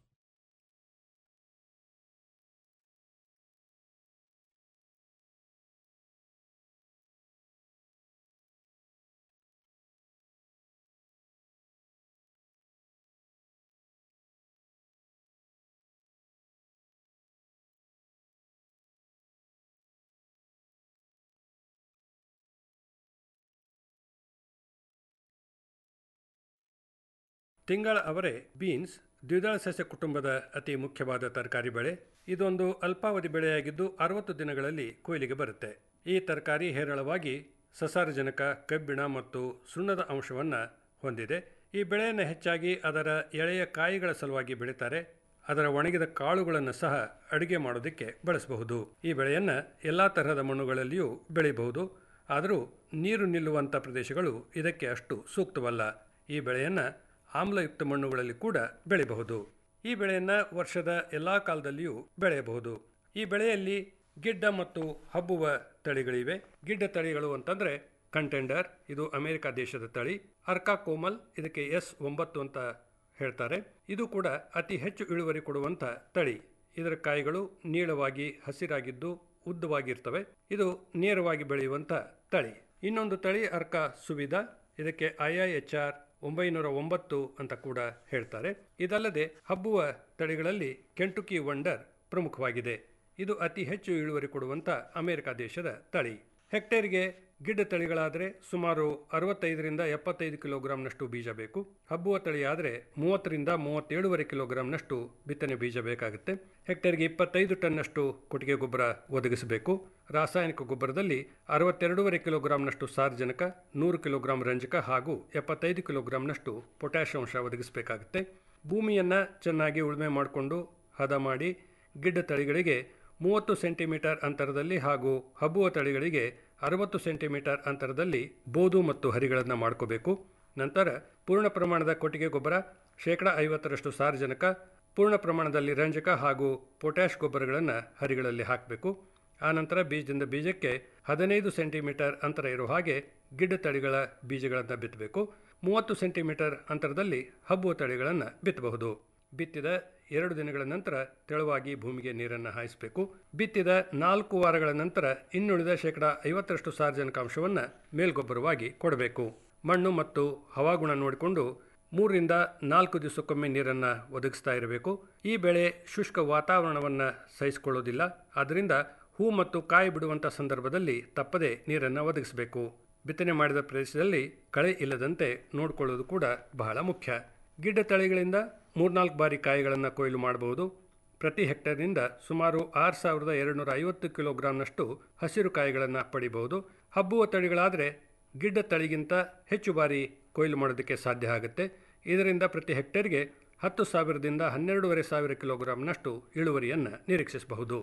Speaker 9: ತಿಂಗಳ ಅವರೆ ಬೀನ್ಸ್ ದ್ವಿದಳ ಸಸ್ಯ ಕುಟುಂಬದ ಅತಿ ಮುಖ್ಯವಾದ ತರಕಾರಿ ಬೆಳೆ ಇದೊಂದು ಅಲ್ಪಾವಧಿ ಬೆಳೆಯಾಗಿದ್ದು ಅರವತ್ತು ದಿನಗಳಲ್ಲಿ ಕೊಯ್ಲಿಗೆ ಬರುತ್ತೆ ಈ ತರಕಾರಿ ಹೇರಳವಾಗಿ ಸಸಾರಜನಕ ಕಬ್ಬಿಣ ಮತ್ತು ಸುಣ್ಣದ ಅಂಶವನ್ನು ಹೊಂದಿದೆ ಈ ಬೆಳೆಯನ್ನು ಹೆಚ್ಚಾಗಿ ಅದರ ಎಳೆಯ ಕಾಯಿಗಳ ಸಲುವಾಗಿ ಬೆಳೀತಾರೆ ಅದರ ಒಣಗಿದ ಕಾಳುಗಳನ್ನು ಸಹ ಅಡುಗೆ ಮಾಡೋದಕ್ಕೆ ಬಳಸಬಹುದು ಈ ಬೆಳೆಯನ್ನು ಎಲ್ಲ ತರಹದ ಮಣ್ಣುಗಳಲ್ಲಿಯೂ ಬೆಳೆಯಬಹುದು ಆದರೂ ನೀರು ನಿಲ್ಲುವಂಥ ಪ್ರದೇಶಗಳು ಇದಕ್ಕೆ ಅಷ್ಟು ಸೂಕ್ತವಲ್ಲ ಈ ಬೆಳೆಯನ್ನು ಆಮ್ಲಯುಕ್ತ ಮಣ್ಣುಗಳಲ್ಲಿ ಕೂಡ ಬೆಳೆಯಬಹುದು ಈ ಬೆಳೆಯನ್ನು ವರ್ಷದ ಎಲ್ಲ ಕಾಲದಲ್ಲಿಯೂ ಬೆಳೆಯಬಹುದು ಈ ಬೆಳೆಯಲ್ಲಿ ಗಿಡ್ಡ ಮತ್ತು ಹಬ್ಬುವ ತಳಿಗಳಿವೆ ಗಿಡ್ಡ ತಳಿಗಳು ಅಂತಂದರೆ ಕಂಟೆಂಡರ್ ಇದು ಅಮೆರಿಕ ದೇಶದ ತಳಿ ಅರ್ಕಾ ಕೋಮಲ್ ಇದಕ್ಕೆ ಎಸ್ ಒಂಬತ್ತು ಅಂತ ಹೇಳ್ತಾರೆ ಇದು ಕೂಡ ಅತಿ ಹೆಚ್ಚು ಇಳುವರಿ ಕೊಡುವಂಥ ತಳಿ ಇದರ ಕಾಯಿಗಳು ನೀಳವಾಗಿ ಹಸಿರಾಗಿದ್ದು ಉದ್ದವಾಗಿರ್ತವೆ ಇದು ನೇರವಾಗಿ ಬೆಳೆಯುವಂಥ ತಳಿ ಇನ್ನೊಂದು ತಳಿ ಅರ್ಕಾ ಸುವಿಧ ಇದಕ್ಕೆ ಐ ಐ ಎಚ್ ಆರ್ ಒಂಬೈನೂರ ಒಂಬತ್ತು ಅಂತ ಕೂಡ ಹೇಳ್ತಾರೆ ಇದಲ್ಲದೆ ಹಬ್ಬುವ ತಳಿಗಳಲ್ಲಿ ಕೆಂಟುಕಿ ವಂಡರ್ ಪ್ರಮುಖವಾಗಿದೆ ಇದು ಅತಿ ಹೆಚ್ಚು ಇಳುವರಿ ಕೊಡುವಂಥ ಅಮೆರಿಕ ದೇಶದ ತಳಿ ಹೆಕ್ಟೇರ್ಗೆ ಗಿಡ್ಡ ತಳಿಗಳಾದರೆ ಸುಮಾರು ಅರವತ್ತೈದರಿಂದ ಎಪ್ಪತ್ತೈದು ಕಿಲೋಗ್ರಾಂನಷ್ಟು ಬೀಜ ಬೇಕು ಹಬ್ಬುವ ತಳಿ ಆದರೆ ಮೂವತ್ತರಿಂದ ಮೂವತ್ತೇಳುವರೆ ಕಿಲೋಗ್ರಾಂನಷ್ಟು ಬಿತ್ತನೆ ಬೀಜ ಬೇಕಾಗುತ್ತೆ ಹೆಕ್ಟೇರ್ಗೆ ಇಪ್ಪತ್ತೈದು ಟನ್ನಷ್ಟು ಕೊಟ್ಟಿಗೆ ಗೊಬ್ಬರ ಒದಗಿಸಬೇಕು ರಾಸಾಯನಿಕ ಗೊಬ್ಬರದಲ್ಲಿ ಅರವತ್ತೆರಡೂವರೆ ಕಿಲೋಗ್ರಾಂನಷ್ಟು ಸಾರ್ವಜನಿಕ ನೂರು ಕಿಲೋಗ್ರಾಂ ರಂಜಕ ಹಾಗೂ ಎಪ್ಪತ್ತೈದು ಕಿಲೋಗ್ರಾಂನಷ್ಟು ಪೊಟ್ಯಾಷ್ ಅಂಶ ಒದಗಿಸಬೇಕಾಗುತ್ತೆ ಭೂಮಿಯನ್ನು ಚೆನ್ನಾಗಿ ಉಳುಮೆ ಮಾಡಿಕೊಂಡು ಹದ ಮಾಡಿ ಗಿಡ್ಡ ತಳಿಗಳಿಗೆ ಮೂವತ್ತು ಸೆಂಟಿಮೀಟರ್ ಅಂತರದಲ್ಲಿ ಹಾಗೂ ಹಬ್ಬುವ ತಳಿಗಳಿಗೆ ಅರವತ್ತು ಸೆಂಟಿಮೀಟರ್ ಅಂತರದಲ್ಲಿ ಬೋದು ಮತ್ತು ಹರಿಗಳನ್ನು ಮಾಡ್ಕೋಬೇಕು ನಂತರ ಪೂರ್ಣ ಪ್ರಮಾಣದ ಕೊಟ್ಟಿಗೆ ಗೊಬ್ಬರ ಶೇಕಡ ಐವತ್ತರಷ್ಟು ಸಾರಜನಕ ಪೂರ್ಣ ಪ್ರಮಾಣದಲ್ಲಿ ರಂಜಕ ಹಾಗೂ ಪೊಟ್ಯಾಷ್ ಗೊಬ್ಬರಗಳನ್ನು ಹರಿಗಳಲ್ಲಿ ಹಾಕಬೇಕು ಆನಂತರ ಬೀಜದಿಂದ ಬೀಜಕ್ಕೆ ಹದಿನೈದು ಸೆಂಟಿಮೀಟರ್ ಅಂತರ ಇರೋ ಹಾಗೆ ಗಿಡ್ಡ ತಳಿಗಳ ಬೀಜಗಳನ್ನು ಬಿತ್ತಬೇಕು ಮೂವತ್ತು ಸೆಂಟಿಮೀಟರ್ ಅಂತರದಲ್ಲಿ ಹಬ್ಬುವ ತಳಿಗಳನ್ನು ಬಿತ್ತಬಹುದು ಬಿತ್ತಿದ ಎರಡು ದಿನಗಳ ನಂತರ ತೆಳುವಾಗಿ ಭೂಮಿಗೆ ನೀರನ್ನು ಹಾಯಿಸಬೇಕು ಬಿತ್ತಿದ ನಾಲ್ಕು ವಾರಗಳ ನಂತರ ಇನ್ನುಳಿದ ಶೇಕಡ ಐವತ್ತರಷ್ಟು ಸಾರ್ವಜನಿಕಾಂಶವನ್ನು ಮೇಲ್ಗೊಬ್ಬರವಾಗಿ ಕೊಡಬೇಕು ಮಣ್ಣು ಮತ್ತು ಹವಾಗುಣ ನೋಡಿಕೊಂಡು ಮೂರರಿಂದ ನಾಲ್ಕು ದಿವಸಕ್ಕೊಮ್ಮೆ ನೀರನ್ನು ಒದಗಿಸ್ತಾ ಇರಬೇಕು ಈ ಬೆಳೆ ಶುಷ್ಕ ವಾತಾವರಣವನ್ನು ಸಹಿಸಿಕೊಳ್ಳೋದಿಲ್ಲ ಆದ್ದರಿಂದ ಹೂ ಮತ್ತು ಕಾಯಿ ಬಿಡುವಂಥ ಸಂದರ್ಭದಲ್ಲಿ ತಪ್ಪದೆ ನೀರನ್ನು ಒದಗಿಸಬೇಕು ಬಿತ್ತನೆ ಮಾಡಿದ ಪ್ರದೇಶದಲ್ಲಿ ಕಳೆ ಇಲ್ಲದಂತೆ ನೋಡಿಕೊಳ್ಳೋದು ಕೂಡ ಬಹಳ ಮುಖ್ಯ ಗಿಡ್ಡ ತಳಿಗಳಿಂದ ಮೂರ್ನಾಲ್ಕು ಬಾರಿ ಕಾಯಿಗಳನ್ನು ಕೊಯ್ಲು ಮಾಡಬಹುದು ಪ್ರತಿ ಹೆಕ್ಟೇರ್ನಿಂದ ಸುಮಾರು ಆರು ಸಾವಿರದ ಎರಡುನೂರ ಐವತ್ತು ಕಿಲೋಗ್ರಾಂನಷ್ಟು ಹಸಿರು ಕಾಯಿಗಳನ್ನು ಪಡಿಬಹುದು ಹಬ್ಬುವ ತಳಿಗಳಾದರೆ ಗಿಡ್ಡ ತಳಿಗಿಂತ ಹೆಚ್ಚು ಬಾರಿ ಕೊಯ್ಲು ಮಾಡೋದಕ್ಕೆ ಸಾಧ್ಯ ಆಗುತ್ತೆ ಇದರಿಂದ ಪ್ರತಿ ಹೆಕ್ಟೇರ್ಗೆ ಹತ್ತು ಸಾವಿರದಿಂದ ಹನ್ನೆರಡೂವರೆ ಸಾವಿರ ಕಿಲೋಗ್ರಾಂನಷ್ಟು ಇಳುವರಿಯನ್ನು ನಿರೀಕ್ಷಿಸಬಹುದು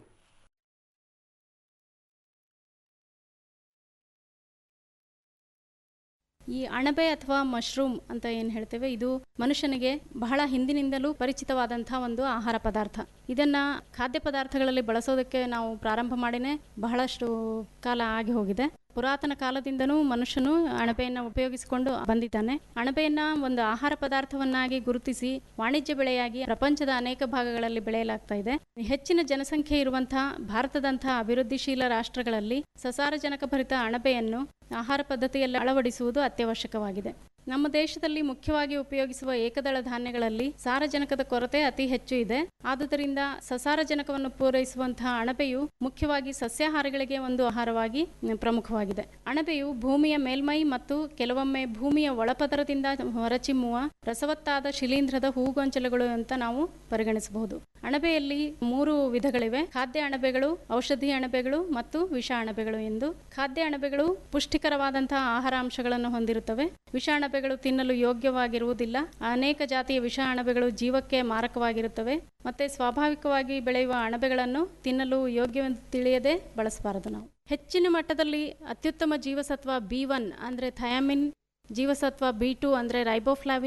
Speaker 10: ಈ ಅಣಬೆ ಅಥವಾ ಮಶ್ರೂಮ್ ಅಂತ ಏನು ಹೇಳ್ತೇವೆ ಇದು ಮನುಷ್ಯನಿಗೆ ಬಹಳ ಹಿಂದಿನಿಂದಲೂ ಪರಿಚಿತವಾದಂತಹ ಒಂದು ಆಹಾರ ಪದಾರ್ಥ ಇದನ್ನ ಖಾದ್ಯ ಪದಾರ್ಥಗಳಲ್ಲಿ ಬಳಸೋದಕ್ಕೆ ನಾವು ಪ್ರಾರಂಭ ಮಾಡಿನೇ ಬಹಳಷ್ಟು ಕಾಲ ಆಗಿ ಹೋಗಿದೆ ಪುರಾತನ ಕಾಲದಿಂದನೂ ಮನುಷ್ಯನು ಅಣಬೆಯನ್ನು ಉಪಯೋಗಿಸಿಕೊಂಡು ಬಂದಿದ್ದಾನೆ ಅಣಬೆಯನ್ನ ಒಂದು ಆಹಾರ ಪದಾರ್ಥವನ್ನಾಗಿ ಗುರುತಿಸಿ ವಾಣಿಜ್ಯ ಬೆಳೆಯಾಗಿ ಪ್ರಪಂಚದ ಅನೇಕ ಭಾಗಗಳಲ್ಲಿ ಬೆಳೆಯಲಾಗ್ತಾ ಇದೆ ಹೆಚ್ಚಿನ ಜನಸಂಖ್ಯೆ ಇರುವಂತಹ ಭಾರತದಂತಹ ಅಭಿವೃದ್ಧಿಶೀಲ ರಾಷ್ಟ್ರಗಳಲ್ಲಿ ಸಸಾರಜನಕ ಭರಿತ ಅಣಬೆಯನ್ನು ಆಹಾರ ಪದ್ಧತಿಯಲ್ಲಿ ಅಳವಡಿಸುವುದು ಅತ್ಯವಶ್ಯಕವಾಗಿದೆ ನಮ್ಮ ದೇಶದಲ್ಲಿ ಮುಖ್ಯವಾಗಿ ಉಪಯೋಗಿಸುವ ಏಕದಳ ಧಾನ್ಯಗಳಲ್ಲಿ ಸಾರಜನಕದ ಕೊರತೆ ಅತಿ ಹೆಚ್ಚು ಇದೆ ಆದುದರಿಂದ ಸಸಾರಜನಕವನ್ನು ಪೂರೈಸುವಂತಹ ಅಣಬೆಯು ಮುಖ್ಯವಾಗಿ ಸಸ್ಯಾಹಾರಿಗಳಿಗೆ ಒಂದು ಆಹಾರವಾಗಿ ಪ್ರಮುಖವಾಗಿದೆ ಅಣಬೆಯು ಭೂಮಿಯ ಮೇಲ್ಮೈ ಮತ್ತು ಕೆಲವೊಮ್ಮೆ ಭೂಮಿಯ ಒಳಪದರದಿಂದ ಹೊರಚಿಮ್ಮುವ ರಸವತ್ತಾದ ಶಿಲೀಂಧ್ರದ ಹೂಗೊಂಚಲುಗಳು ಅಂತ ನಾವು ಪರಿಗಣಿಸಬಹುದು ಅಣಬೆಯಲ್ಲಿ ಮೂರು ವಿಧಗಳಿವೆ ಖಾದ್ಯ ಅಣಬೆಗಳು ಔಷಧಿ ಅಣಬೆಗಳು ಮತ್ತು ವಿಷ ಅಣಬೆಗಳು ಎಂದು ಖಾದ್ಯ ಅಣಬೆಗಳು ಪುಷ್ಟಿಕರವಾದಂತಹ ಆಹಾರ ಅಂಶಗಳನ್ನು ಹೊಂದಿರುತ್ತವೆ ವಿಷ ಅಣಬೆಗಳು ತಿನ್ನಲು ಯೋಗ್ಯವಾಗಿರುವುದಿಲ್ಲ ಅನೇಕ ಜಾತಿಯ ವಿಷ ಅಣಬೆಗಳು ಜೀವಕ್ಕೆ ಮಾರಕವಾಗಿರುತ್ತವೆ ಮತ್ತೆ ಸ್ವಾಭಾವಿಕವಾಗಿ ಬೆಳೆಯುವ ಅಣಬೆಗಳನ್ನು ತಿನ್ನಲು ಯೋಗ್ಯವೆಂದು ತಿಳಿಯದೆ ಬಳಸಬಾರದು ನಾವು ಹೆಚ್ಚಿನ ಮಟ್ಟದಲ್ಲಿ ಅತ್ಯುತ್ತಮ ಜೀವಸತ್ವ ಬಿ ಒನ್ ಅಂದರೆ ಥಯಾಮಿನ್ ಜೀವಸತ್ವ ಬಿ ಟು ಅಂದರೆ ರೈಬೋಫ್ಲಾವಿನ್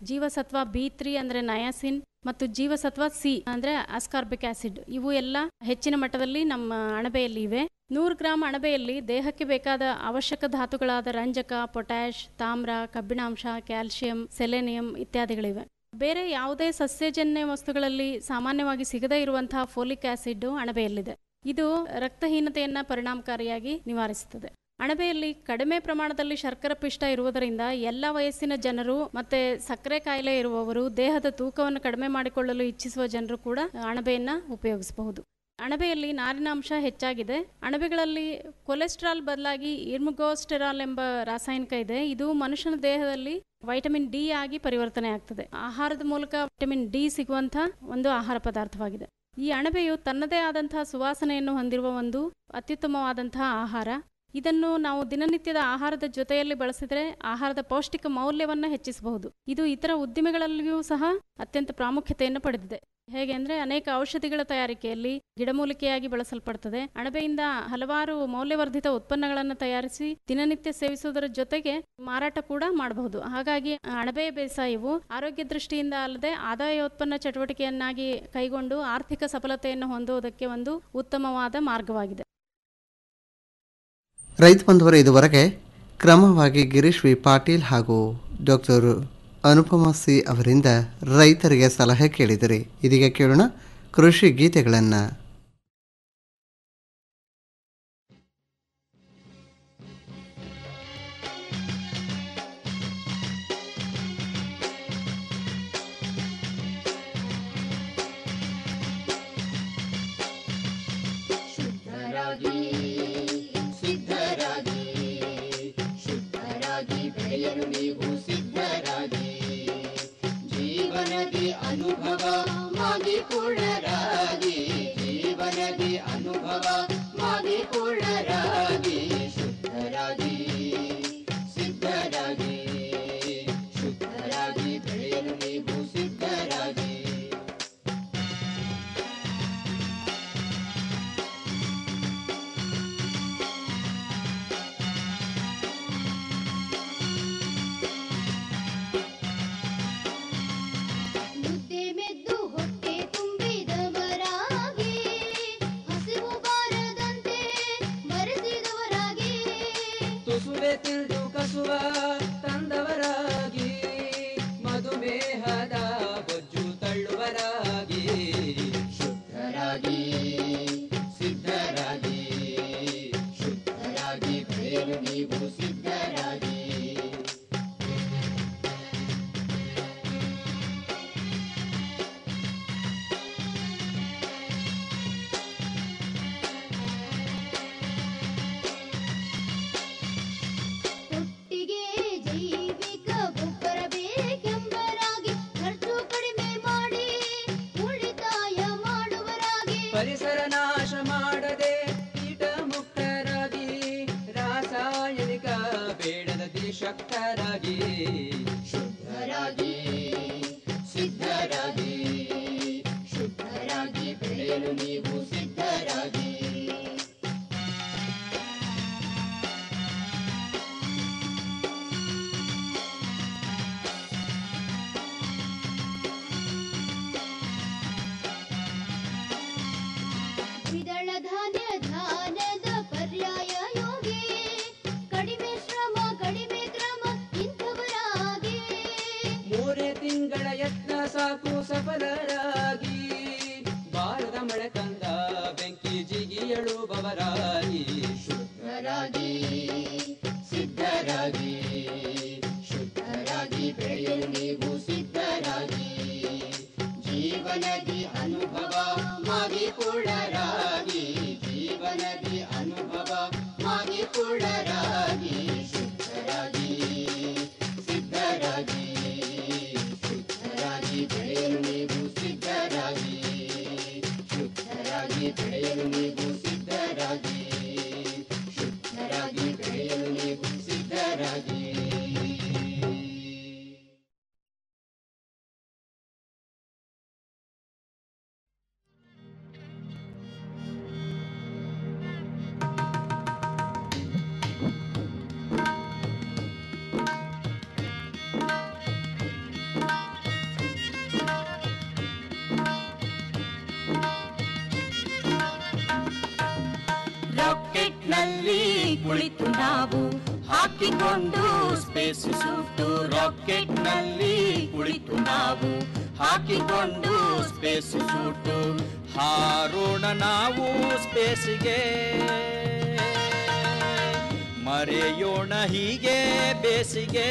Speaker 10: ಜೀವಸತ್ವ ಬಿ ತ್ರೀ ಅಂದರೆ ನಯಾಸಿನ್ ಮತ್ತು ಜೀವಸತ್ವ ಸಿ ಅಂದರೆ ಅಸ್ಕಾರ್ಬಿಕ್ ಆಸಿಡ್ ಇವು ಎಲ್ಲ ಹೆಚ್ಚಿನ ಮಟ್ಟದಲ್ಲಿ ನಮ್ಮ ಅಣಬೆಯಲ್ಲಿ ಇವೆ ನೂರು ಗ್ರಾಂ ಅಣಬೆಯಲ್ಲಿ ದೇಹಕ್ಕೆ ಬೇಕಾದ ಅವಶ್ಯಕ ಧಾತುಗಳಾದ ರಂಜಕ ಪೊಟ್ಯಾಷ್ ತಾಮ್ರ ಕಬ್ಬಿಣಾಂಶ ಕ್ಯಾಲ್ಸಿಯಂ ಸೆಲೆನಿಯಂ ಇತ್ಯಾದಿಗಳಿವೆ ಬೇರೆ ಯಾವುದೇ ಸಸ್ಯಜನ್ಯ ವಸ್ತುಗಳಲ್ಲಿ ಸಾಮಾನ್ಯವಾಗಿ ಸಿಗದೇ ಇರುವಂತಹ ಫೋಲಿಕ್ ಆಸಿಡ್ ಅಣಬೆಯಲ್ಲಿದೆ ಇದು ರಕ್ತಹೀನತೆಯನ್ನ ಪರಿಣಾಮಕಾರಿಯಾಗಿ ನಿವಾರಿಸುತ್ತದೆ ಅಣಬೆಯಲ್ಲಿ ಕಡಿಮೆ ಪ್ರಮಾಣದಲ್ಲಿ ಶರ್ಕರ ಪಿಷ್ಟ ಇರುವುದರಿಂದ ಎಲ್ಲ ವಯಸ್ಸಿನ ಜನರು ಮತ್ತೆ ಸಕ್ಕರೆ ಕಾಯಿಲೆ ಇರುವವರು ದೇಹದ ತೂಕವನ್ನು ಕಡಿಮೆ ಮಾಡಿಕೊಳ್ಳಲು ಇಚ್ಛಿಸುವ ಜನರು ಕೂಡ ಅಣಬೆಯನ್ನ ಉಪಯೋಗಿಸಬಹುದು ಅಣಬೆಯಲ್ಲಿ ನಾರಿನಾಂಶ ಹೆಚ್ಚಾಗಿದೆ ಅಣಬೆಗಳಲ್ಲಿ ಕೊಲೆಸ್ಟ್ರಾಲ್ ಬದಲಾಗಿ ಇರ್ಮುಗೋಸ್ಟೆರಾಲ್ ಎಂಬ ರಾಸಾಯನಿಕ ಇದೆ ಇದು ಮನುಷ್ಯನ ದೇಹದಲ್ಲಿ ವೈಟಮಿನ್ ಡಿ ಆಗಿ ಪರಿವರ್ತನೆ ಆಗ್ತದೆ ಆಹಾರದ ಮೂಲಕ ವಿಟಮಿನ್ ಡಿ ಸಿಗುವಂಥ ಒಂದು ಆಹಾರ ಪದಾರ್ಥವಾಗಿದೆ ಈ ಅಣಬೆಯು ತನ್ನದೇ ಆದಂತಹ ಸುವಾಸನೆಯನ್ನು ಹೊಂದಿರುವ ಒಂದು ಅತ್ಯುತ್ತಮವಾದಂತಹ ಆಹಾರ ಇದನ್ನು ನಾವು ದಿನನಿತ್ಯದ ಆಹಾರದ ಜೊತೆಯಲ್ಲಿ ಬಳಸಿದರೆ ಆಹಾರದ ಪೌಷ್ಟಿಕ ಮೌಲ್ಯವನ್ನು ಹೆಚ್ಚಿಸಬಹುದು ಇದು ಇತರ ಉದ್ದಿಮೆಗಳಲ್ಲಿಯೂ ಸಹ ಅತ್ಯಂತ ಪ್ರಾಮುಖ್ಯತೆಯನ್ನು ಪಡೆದಿದೆ ಹೇಗೆ ಅಂದ್ರೆ ಅನೇಕ ಔಷಧಿಗಳ ತಯಾರಿಕೆಯಲ್ಲಿ ಗಿಡಮೂಲಿಕೆಯಾಗಿ ಬಳಸಲ್ಪಡ್ತದೆ ಅಣಬೆಯಿಂದ ಹಲವಾರು ಮೌಲ್ಯವರ್ಧಿತ ಉತ್ಪನ್ನಗಳನ್ನು ತಯಾರಿಸಿ ದಿನನಿತ್ಯ ಸೇವಿಸುವುದರ ಜೊತೆಗೆ ಮಾರಾಟ ಕೂಡ ಮಾಡಬಹುದು ಹಾಗಾಗಿ ಅಣಬೆ ಬೇಸಾಯವು ಆರೋಗ್ಯ ದೃಷ್ಟಿಯಿಂದ ಅಲ್ಲದೆ ಆದಾಯೋತ್ಪನ್ನ ಚಟುವಟಿಕೆಯನ್ನಾಗಿ ಕೈಗೊಂಡು ಆರ್ಥಿಕ ಸಫಲತೆಯನ್ನು ಹೊಂದುವುದಕ್ಕೆ ಒಂದು ಉತ್ತಮವಾದ ಮಾರ್ಗವಾಗಿದೆ
Speaker 7: ರೈತ ಬಂಧುವರು ಇದುವರೆಗೆ ಕ್ರಮವಾಗಿ ಗಿರೀಶ್ ವಿ ಪಾಟೀಲ್ ಹಾಗೂ ಡಾಕ್ಟರ್ ಅನುಪಮ ಸಿ ಅವರಿಂದ ರೈತರಿಗೆ ಸಲಹೆ ಕೇಳಿದಿರಿ ಇದೀಗ ಕೇಳೋಣ ಕೃಷಿ ಗೀತೆಗಳನ್ನು
Speaker 11: ಶುದ್ಧರಾಗಿ ಸಿದ್ಧರಾಗಿ ಶುದ್ಧರಾಗಿ ಬೆಳೆಯಲು ನೀವು ಸಿದ್ಧರಾಗಿ ಜೀವನದಿ ಅನುಭವ ಮಾಗಿಕೊಳ್ಳರಾಗಿ ಜೀವನದಿ ಅನುಭವ ಮಾಗಿಕೊಳ್ಳರಾಗಿ ಶುದ್ಧರಾಗಿ ಸಿದ್ಧರಾಗಿ ಶುದ್ಧರಾಗಿ ಬೆಳೆಯಲು ನೀವು ಸಿದ್ಧರಾಗಿ ಮುದ್ದೆ ಮೆದ್ದು ಹೊಟ್ಟೆ ತುಂಬಿದವರಾಗಿ ಹಸಿವು ಬಾರದಂತೆ ಬರೆಸಿದವರಾಗಿ
Speaker 12: ತುಸುವೆ ತಿಳಿದು ಕಸುವ ತಂದವರಾಗಿ ಮಧುಮೇಹದ ಬೊಜ್ಜು ತಳ್ಳುವರಾಗಿ
Speaker 11: ಶುದ್ಧರಾಗಿ ಸಿದ್ಧರಾಗಿ ಶುದ್ಧರಾಗಿ ಬೆಳೆಯಲು ನೀವು ಸಿದ್ಧರಾಗಿ ಒಟ್ಟಿಗೆ ಜೈವಿಕ ಗೊಬ್ಬರ ಬೇಕೆಂಬರಾಗಿ ಖರ್ಚು ಕಡಿಮೆ ಮಾಡಿ ಉಳಿತಾಯ ಮಾಡುವರಾಗಿ
Speaker 12: ಪರಿಸರ ನಾಶ ಮಾಡದೆ ಕೀಟ ಮುಕ್ತರಾಗಿ ರಾಸಾಯನಿಕ ಬೇಡದ ದೇಶಕ್ತರಾಗಿ
Speaker 11: ಶುದ್ಧರಾಗಿ ಸಿದ್ಧರಾಗಿ ಶುದ್ಧರಾಗಿ ಬೆಳೆಯಲು ನೀವು ಸಿದ್ಧರಾಗಿ ದ್ವಿದಳ ಧಾನ್ಯ ಧಾನ್ಯದ ಪರ್ಯಾಯ ಯೋಗಿ ಕಡಿಮೆ ಶ್ರಮ ಕಡಿಮೆ ಕ್ರಮ ಇಂಥವರಾಗಿ
Speaker 12: ಮೂರೇ ತಿಂಗಳ ಯತ್ನ ಸಾಕು ಸಫಲರಾಗಿ ಬಾರದ ಮಳೆ ತಂದ ಬೆಂಕಿ ಜಿಗಿಯಳುವವರಾಗಿ
Speaker 11: ಶುದ್ಧರಾಗಿ ಸಿದ್ಧರಾಗಿ ಶುದ್ಧರಾಗಿ ಬೆಳೆಯಲು ನೀವು ಸಿದ್ಧರಾಗಿ ಜೀವನದಿ ಅನುಭವ ಮಾಗಿಕೊಳ್ಳರಾಗಿ ಜೀವನದಿ ಅನುಭವ ಮಾಗಿಕೊಳ್ಳರಾಗಿ ಶುದ್ಧರಾಗಿ ಸಿದ್ಧರಾಗಿ ಶುದ್ಧರಾಗಿ ಬೆಳೆಯಲು ನೀವು ಸಿದ್ಧರಾಗಿ ಶುದ್ಧರಾಗಿ ಬೆಳೆಯಲು ನೀವು ಸಿದ್ಧರಾಗಿ ಶುದ್ಧರಾಗಿ ಬೆಳೆಯಲು ನೀವು ಸಿದ್ಧರಾಗಿ
Speaker 13: ಕುಳಿತು ನಾವು ಹಾಕಿಕೊಂಡು ಸ್ಪೇಸ್ ಸೂಟು ರಾಕೆಟ್ ನಲ್ಲಿ ಕುಳಿತು ನಾವು ಹಾಕಿಕೊಂಡು ಸ್ಪೇಸ್ ಸೂಟು ಹಾರೋಣ ನಾವು ಸ್ಪೇಸ್ಗೆ ಮರೆಯೋಣ ಹೀಗೆ ಬೇಸಿಗೆ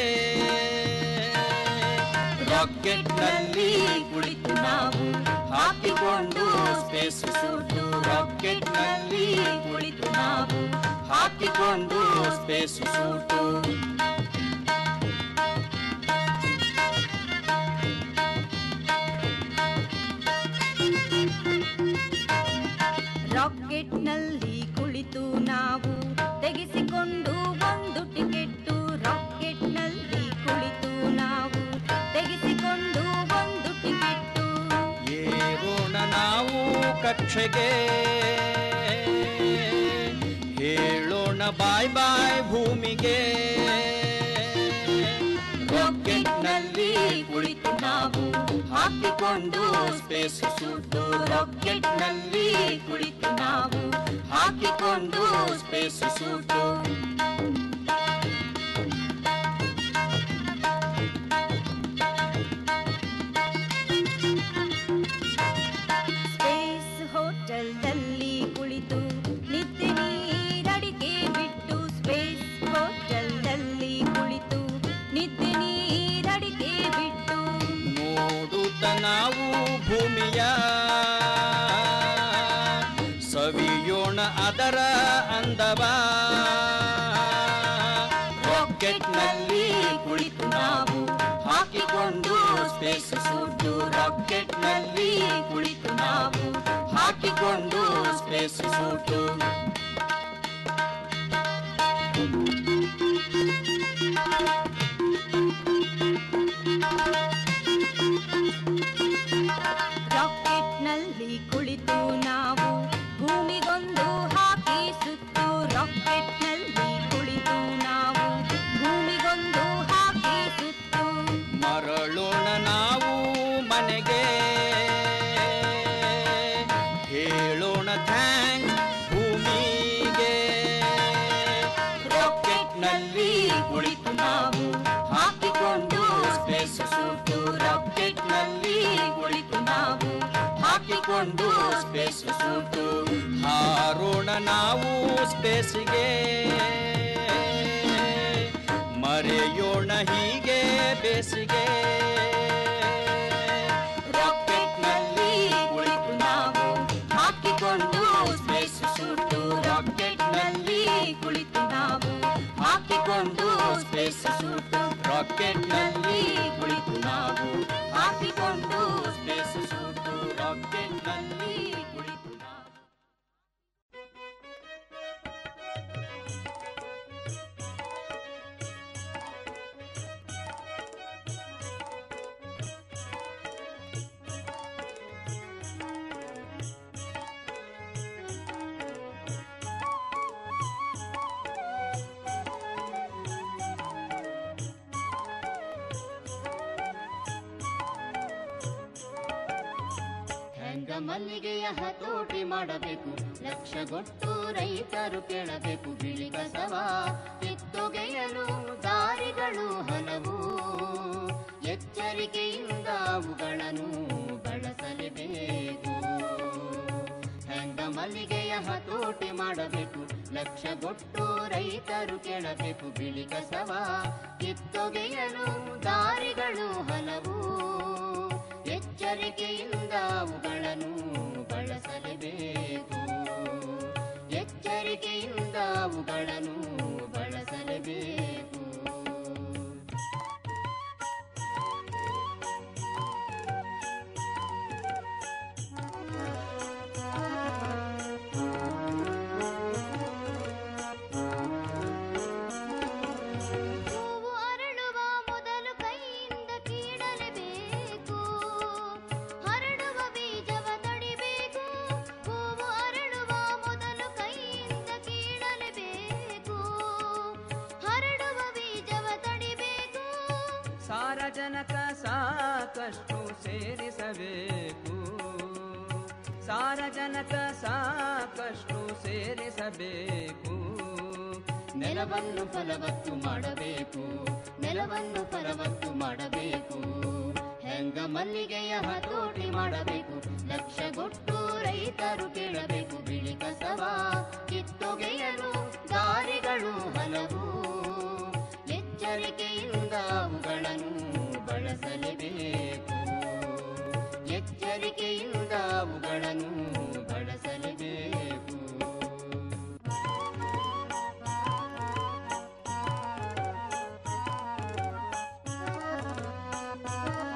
Speaker 13: ರಾಕೆಟ್ ನಲ್ಲಿ ಕುಳಿತು ನಾವು ಹಾಕಿಕೊಂಡು ಸ್ಪೇಸ್ ಸೂಟು ರಾಕೆಟ್ ನಲ್ಲಿ ಕುಳಿತು ನಾವು ಹಾಕಿಕೊಂಡು ಸ್ಪೇಸ್ ಸೂಟು
Speaker 14: ರಾಕೆಟ್ನಲ್ಲಿ ಕುಳಿತು ನಾವು ತೆಗೆಸಿಕೊಂಡು ಒಂದು ಟಿಕೆಟ್ಟು ರಾಕೆಟ್ನಲ್ಲಿ ಕುಳಿತು ನಾವು ತೆಗೆಸಿಕೊಂಡು ಒಂದು ಟಿಕೆಟ್ಟು
Speaker 13: ಏರೋಣ ನಾವು ಕಕ್ಷೆಗೆ ಹೇಳೋಣ ಬಾಯ್ ಬಾಯ್ ಭೂಮಿಗೆ ರಾಕೆಟ್ನಲ್ಲಿ ಕುಳಿತು ನಾವು ಹಾಕಿಕೊಂಡು ಸ್ಪೇಸ್ ಸೂಟು ರಾಕೆಟ್ನಲ್ಲಿ ಕುಳಿತು ನಾವು ಹಾಕಿಕೊಂಡು ಸ್ಪೇಸ್ ಸೂಟು
Speaker 14: ಸ್ಪೇಸ್ ಹೋಟೆಲ್ನಲ್ಲಿ ಕುಳಿತು ನಿದ್ದೆ ನೀರಡಿಕೆ ಬಿಟ್ಟು ಸ್ಪೇಸ್ ಹೋಟೆಲ್ನಲ್ಲಿ ಕುಳಿತು ನಿದ್ದೆ ನೀರಡಿಕೆ ಬಿಟ್ಟು
Speaker 13: ನೋಡುತ್ತ ನಾವು ಭೂಮಿಯ ಸವಿಯೋಣ ಅದರ ಅಂದವ ರಾಕೆಟ್ನಲ್ಲಿ ಕುಳಿತು ನಾವು ಹಾಕಿಕೊಂಡು ಸ್ಪೇಸ್ ಸೂಟು ರಾಕೆಟ್ನಲ್ಲಿ ಕುಳಿತು ನಾವು ಹಾಕಿಕೊಂಡು ಸ್ಪೇಸ್ ಸೂಟು
Speaker 14: ರಾಕೆಟ್ನಲ್ಲಿ ಕುಳಿತು ನಾವು ಭೂಮಿಗೊಂದು ಹಾಕಿ ಸುತ್ತು ರಾಕೆಟ್ನಲ್ಲಿ ಕುಳಿತು ನಾವು ಭೂಮಿಗೊಂದು ಹಾಕಿ ಸುತ್ತು
Speaker 13: ಮರಳೋಣ ನಾವು ಮನೆಗೆ ಹೇಳೋಣ ಥ್ಯಾಂಕ್ ಭೂಮಿಗೆ ರಾಕೆಟ್ನಲ್ಲಿ ಕುಳಿತು ನಾವು ಹಾಕಿಕೊಂಡು ಸ್ಪೇಸ್ ಸೂಟು ರಾಕೆಟ್ನಲ್ಲಿ ಕುಳಿತು ನಾವು ಹಾಕಿಕೊಂಡು ಸ್ಪೇಸ್ ಸೂಟು ಹಾರೋಣ ನಾವು ಸ್ಪೇಸ್ಗೆ ಮರೆಯೋಣ ಹೀಗೆ ಬೇಸಿಗೆ ರಾಕೆಟ್ನಲ್ಲಿ ಕುಳಿತು ನಾವು ಹಾಕಿಕೊಂಡು ಸ್ಪೇಸ್ ಸೂಟು ರಾಕೆಟ್ನಲ್ಲಿ ಕುಳಿತು ನಾವು ಹಾಕಿಕೊಂಡು ಸ್ಪೇಸ್ ಸೂಟು ರಾಕೆಟ್ನಲ್ಲಿ ಕುಳಿತು ನಾವು ಹಾಕಿಕೊಂಡು ಸ್ಪೇಸ್ ಸೂಟು ರಾಕೆಟ್ನಲ್ಲಿ ಕುಳಿತು ನಾವು
Speaker 11: ಹೆಂಗ ಮಲ್ಲಿಗೆಯ ಹತೋಟಿ ಮಾಡಬೇಕು ಲಕ್ಷಗೊಟ್ಟು ರೈತರು ಕೇಳಬೇಕು ಬಿಳಿ ಕಸವ ಕಿತ್ತೊಗೆಯಲು ದಾರಿಗಳು ಹಲವು ಎಚ್ಚರಿಕೆಯಿಂದ ಅವುಗಳನ್ನು ಬಳಸಲೇಬೇಕು ಹೆಂಗ ಮಲ್ಲಿಗೆಯ ಹತೋಟಿ ಮಾಡಬೇಕು ಲಕ್ಷಗೊಟ್ಟು ರೈತರು ಕೇಳಬೇಕು ಬಿಳಿ ಕಸವ ಕಿತ್ತೊಗೆಯಲು ದಾರಿಗಳು ಹಲವು ಎಚ್ಚರಿಕೆಯಿಂದ ಅವುಗಳನ್ನು ಬಳಸಲೇಬೇಕು ಎಚ್ಚರಿಕೆಯಿಂದ ಅವುಗಳನ್ನು ಬಳಸಲೇಬೇಕು ಹೂವು ಅರಳುವ ಮೊದಲು ಕೈಯಿಂದ ಕೀಳಲೇಬೇಕು ಹರಡುವ ಬೀಜವ ತಡಿಬೇಕು ಹೂವು ಅರಳುವ ಮೊದಲು ಕೈಯಿಂದ ಕೀಳಲೇಬೇಕು ಹರಡುವ ಬೀಜವ ತಡಿಬೇಕು
Speaker 12: ಸಾರಜನಕ ಸಾಕಷ್ಟು ಸೇರಿಸಬೇಕು ಸಾರಜನಕ ಸಾಕಷ್ಟು ಸೇರಿಸಬೇಕು
Speaker 13: ನೆಲವನ್ನು ಫಲವತ್ತು ಮಾಡಬೇಕು ನೆಲವನ್ನು ಫಲವತ್ತು ಮಾಡಬೇಕು ಹೆಂಗ ಮಲ್ಲಿಗೆಯ ಹತೋಟಿ ಮಾಡಬೇಕು ಲಕ್ಷಗೊಟ್ಟು ರೈತರು ಕೇಳಬೇಕು ಬಿಳಿ ಕಸವ ಕಿತ್ತೊಗೆಯಲು ದಾರಿಗಳು ಹಲವು ಎಚ್ಚರಿಕೆಯಿಂದ ಅವುಗಳನ್ನು ಬಳಸಲೇಬೇಕು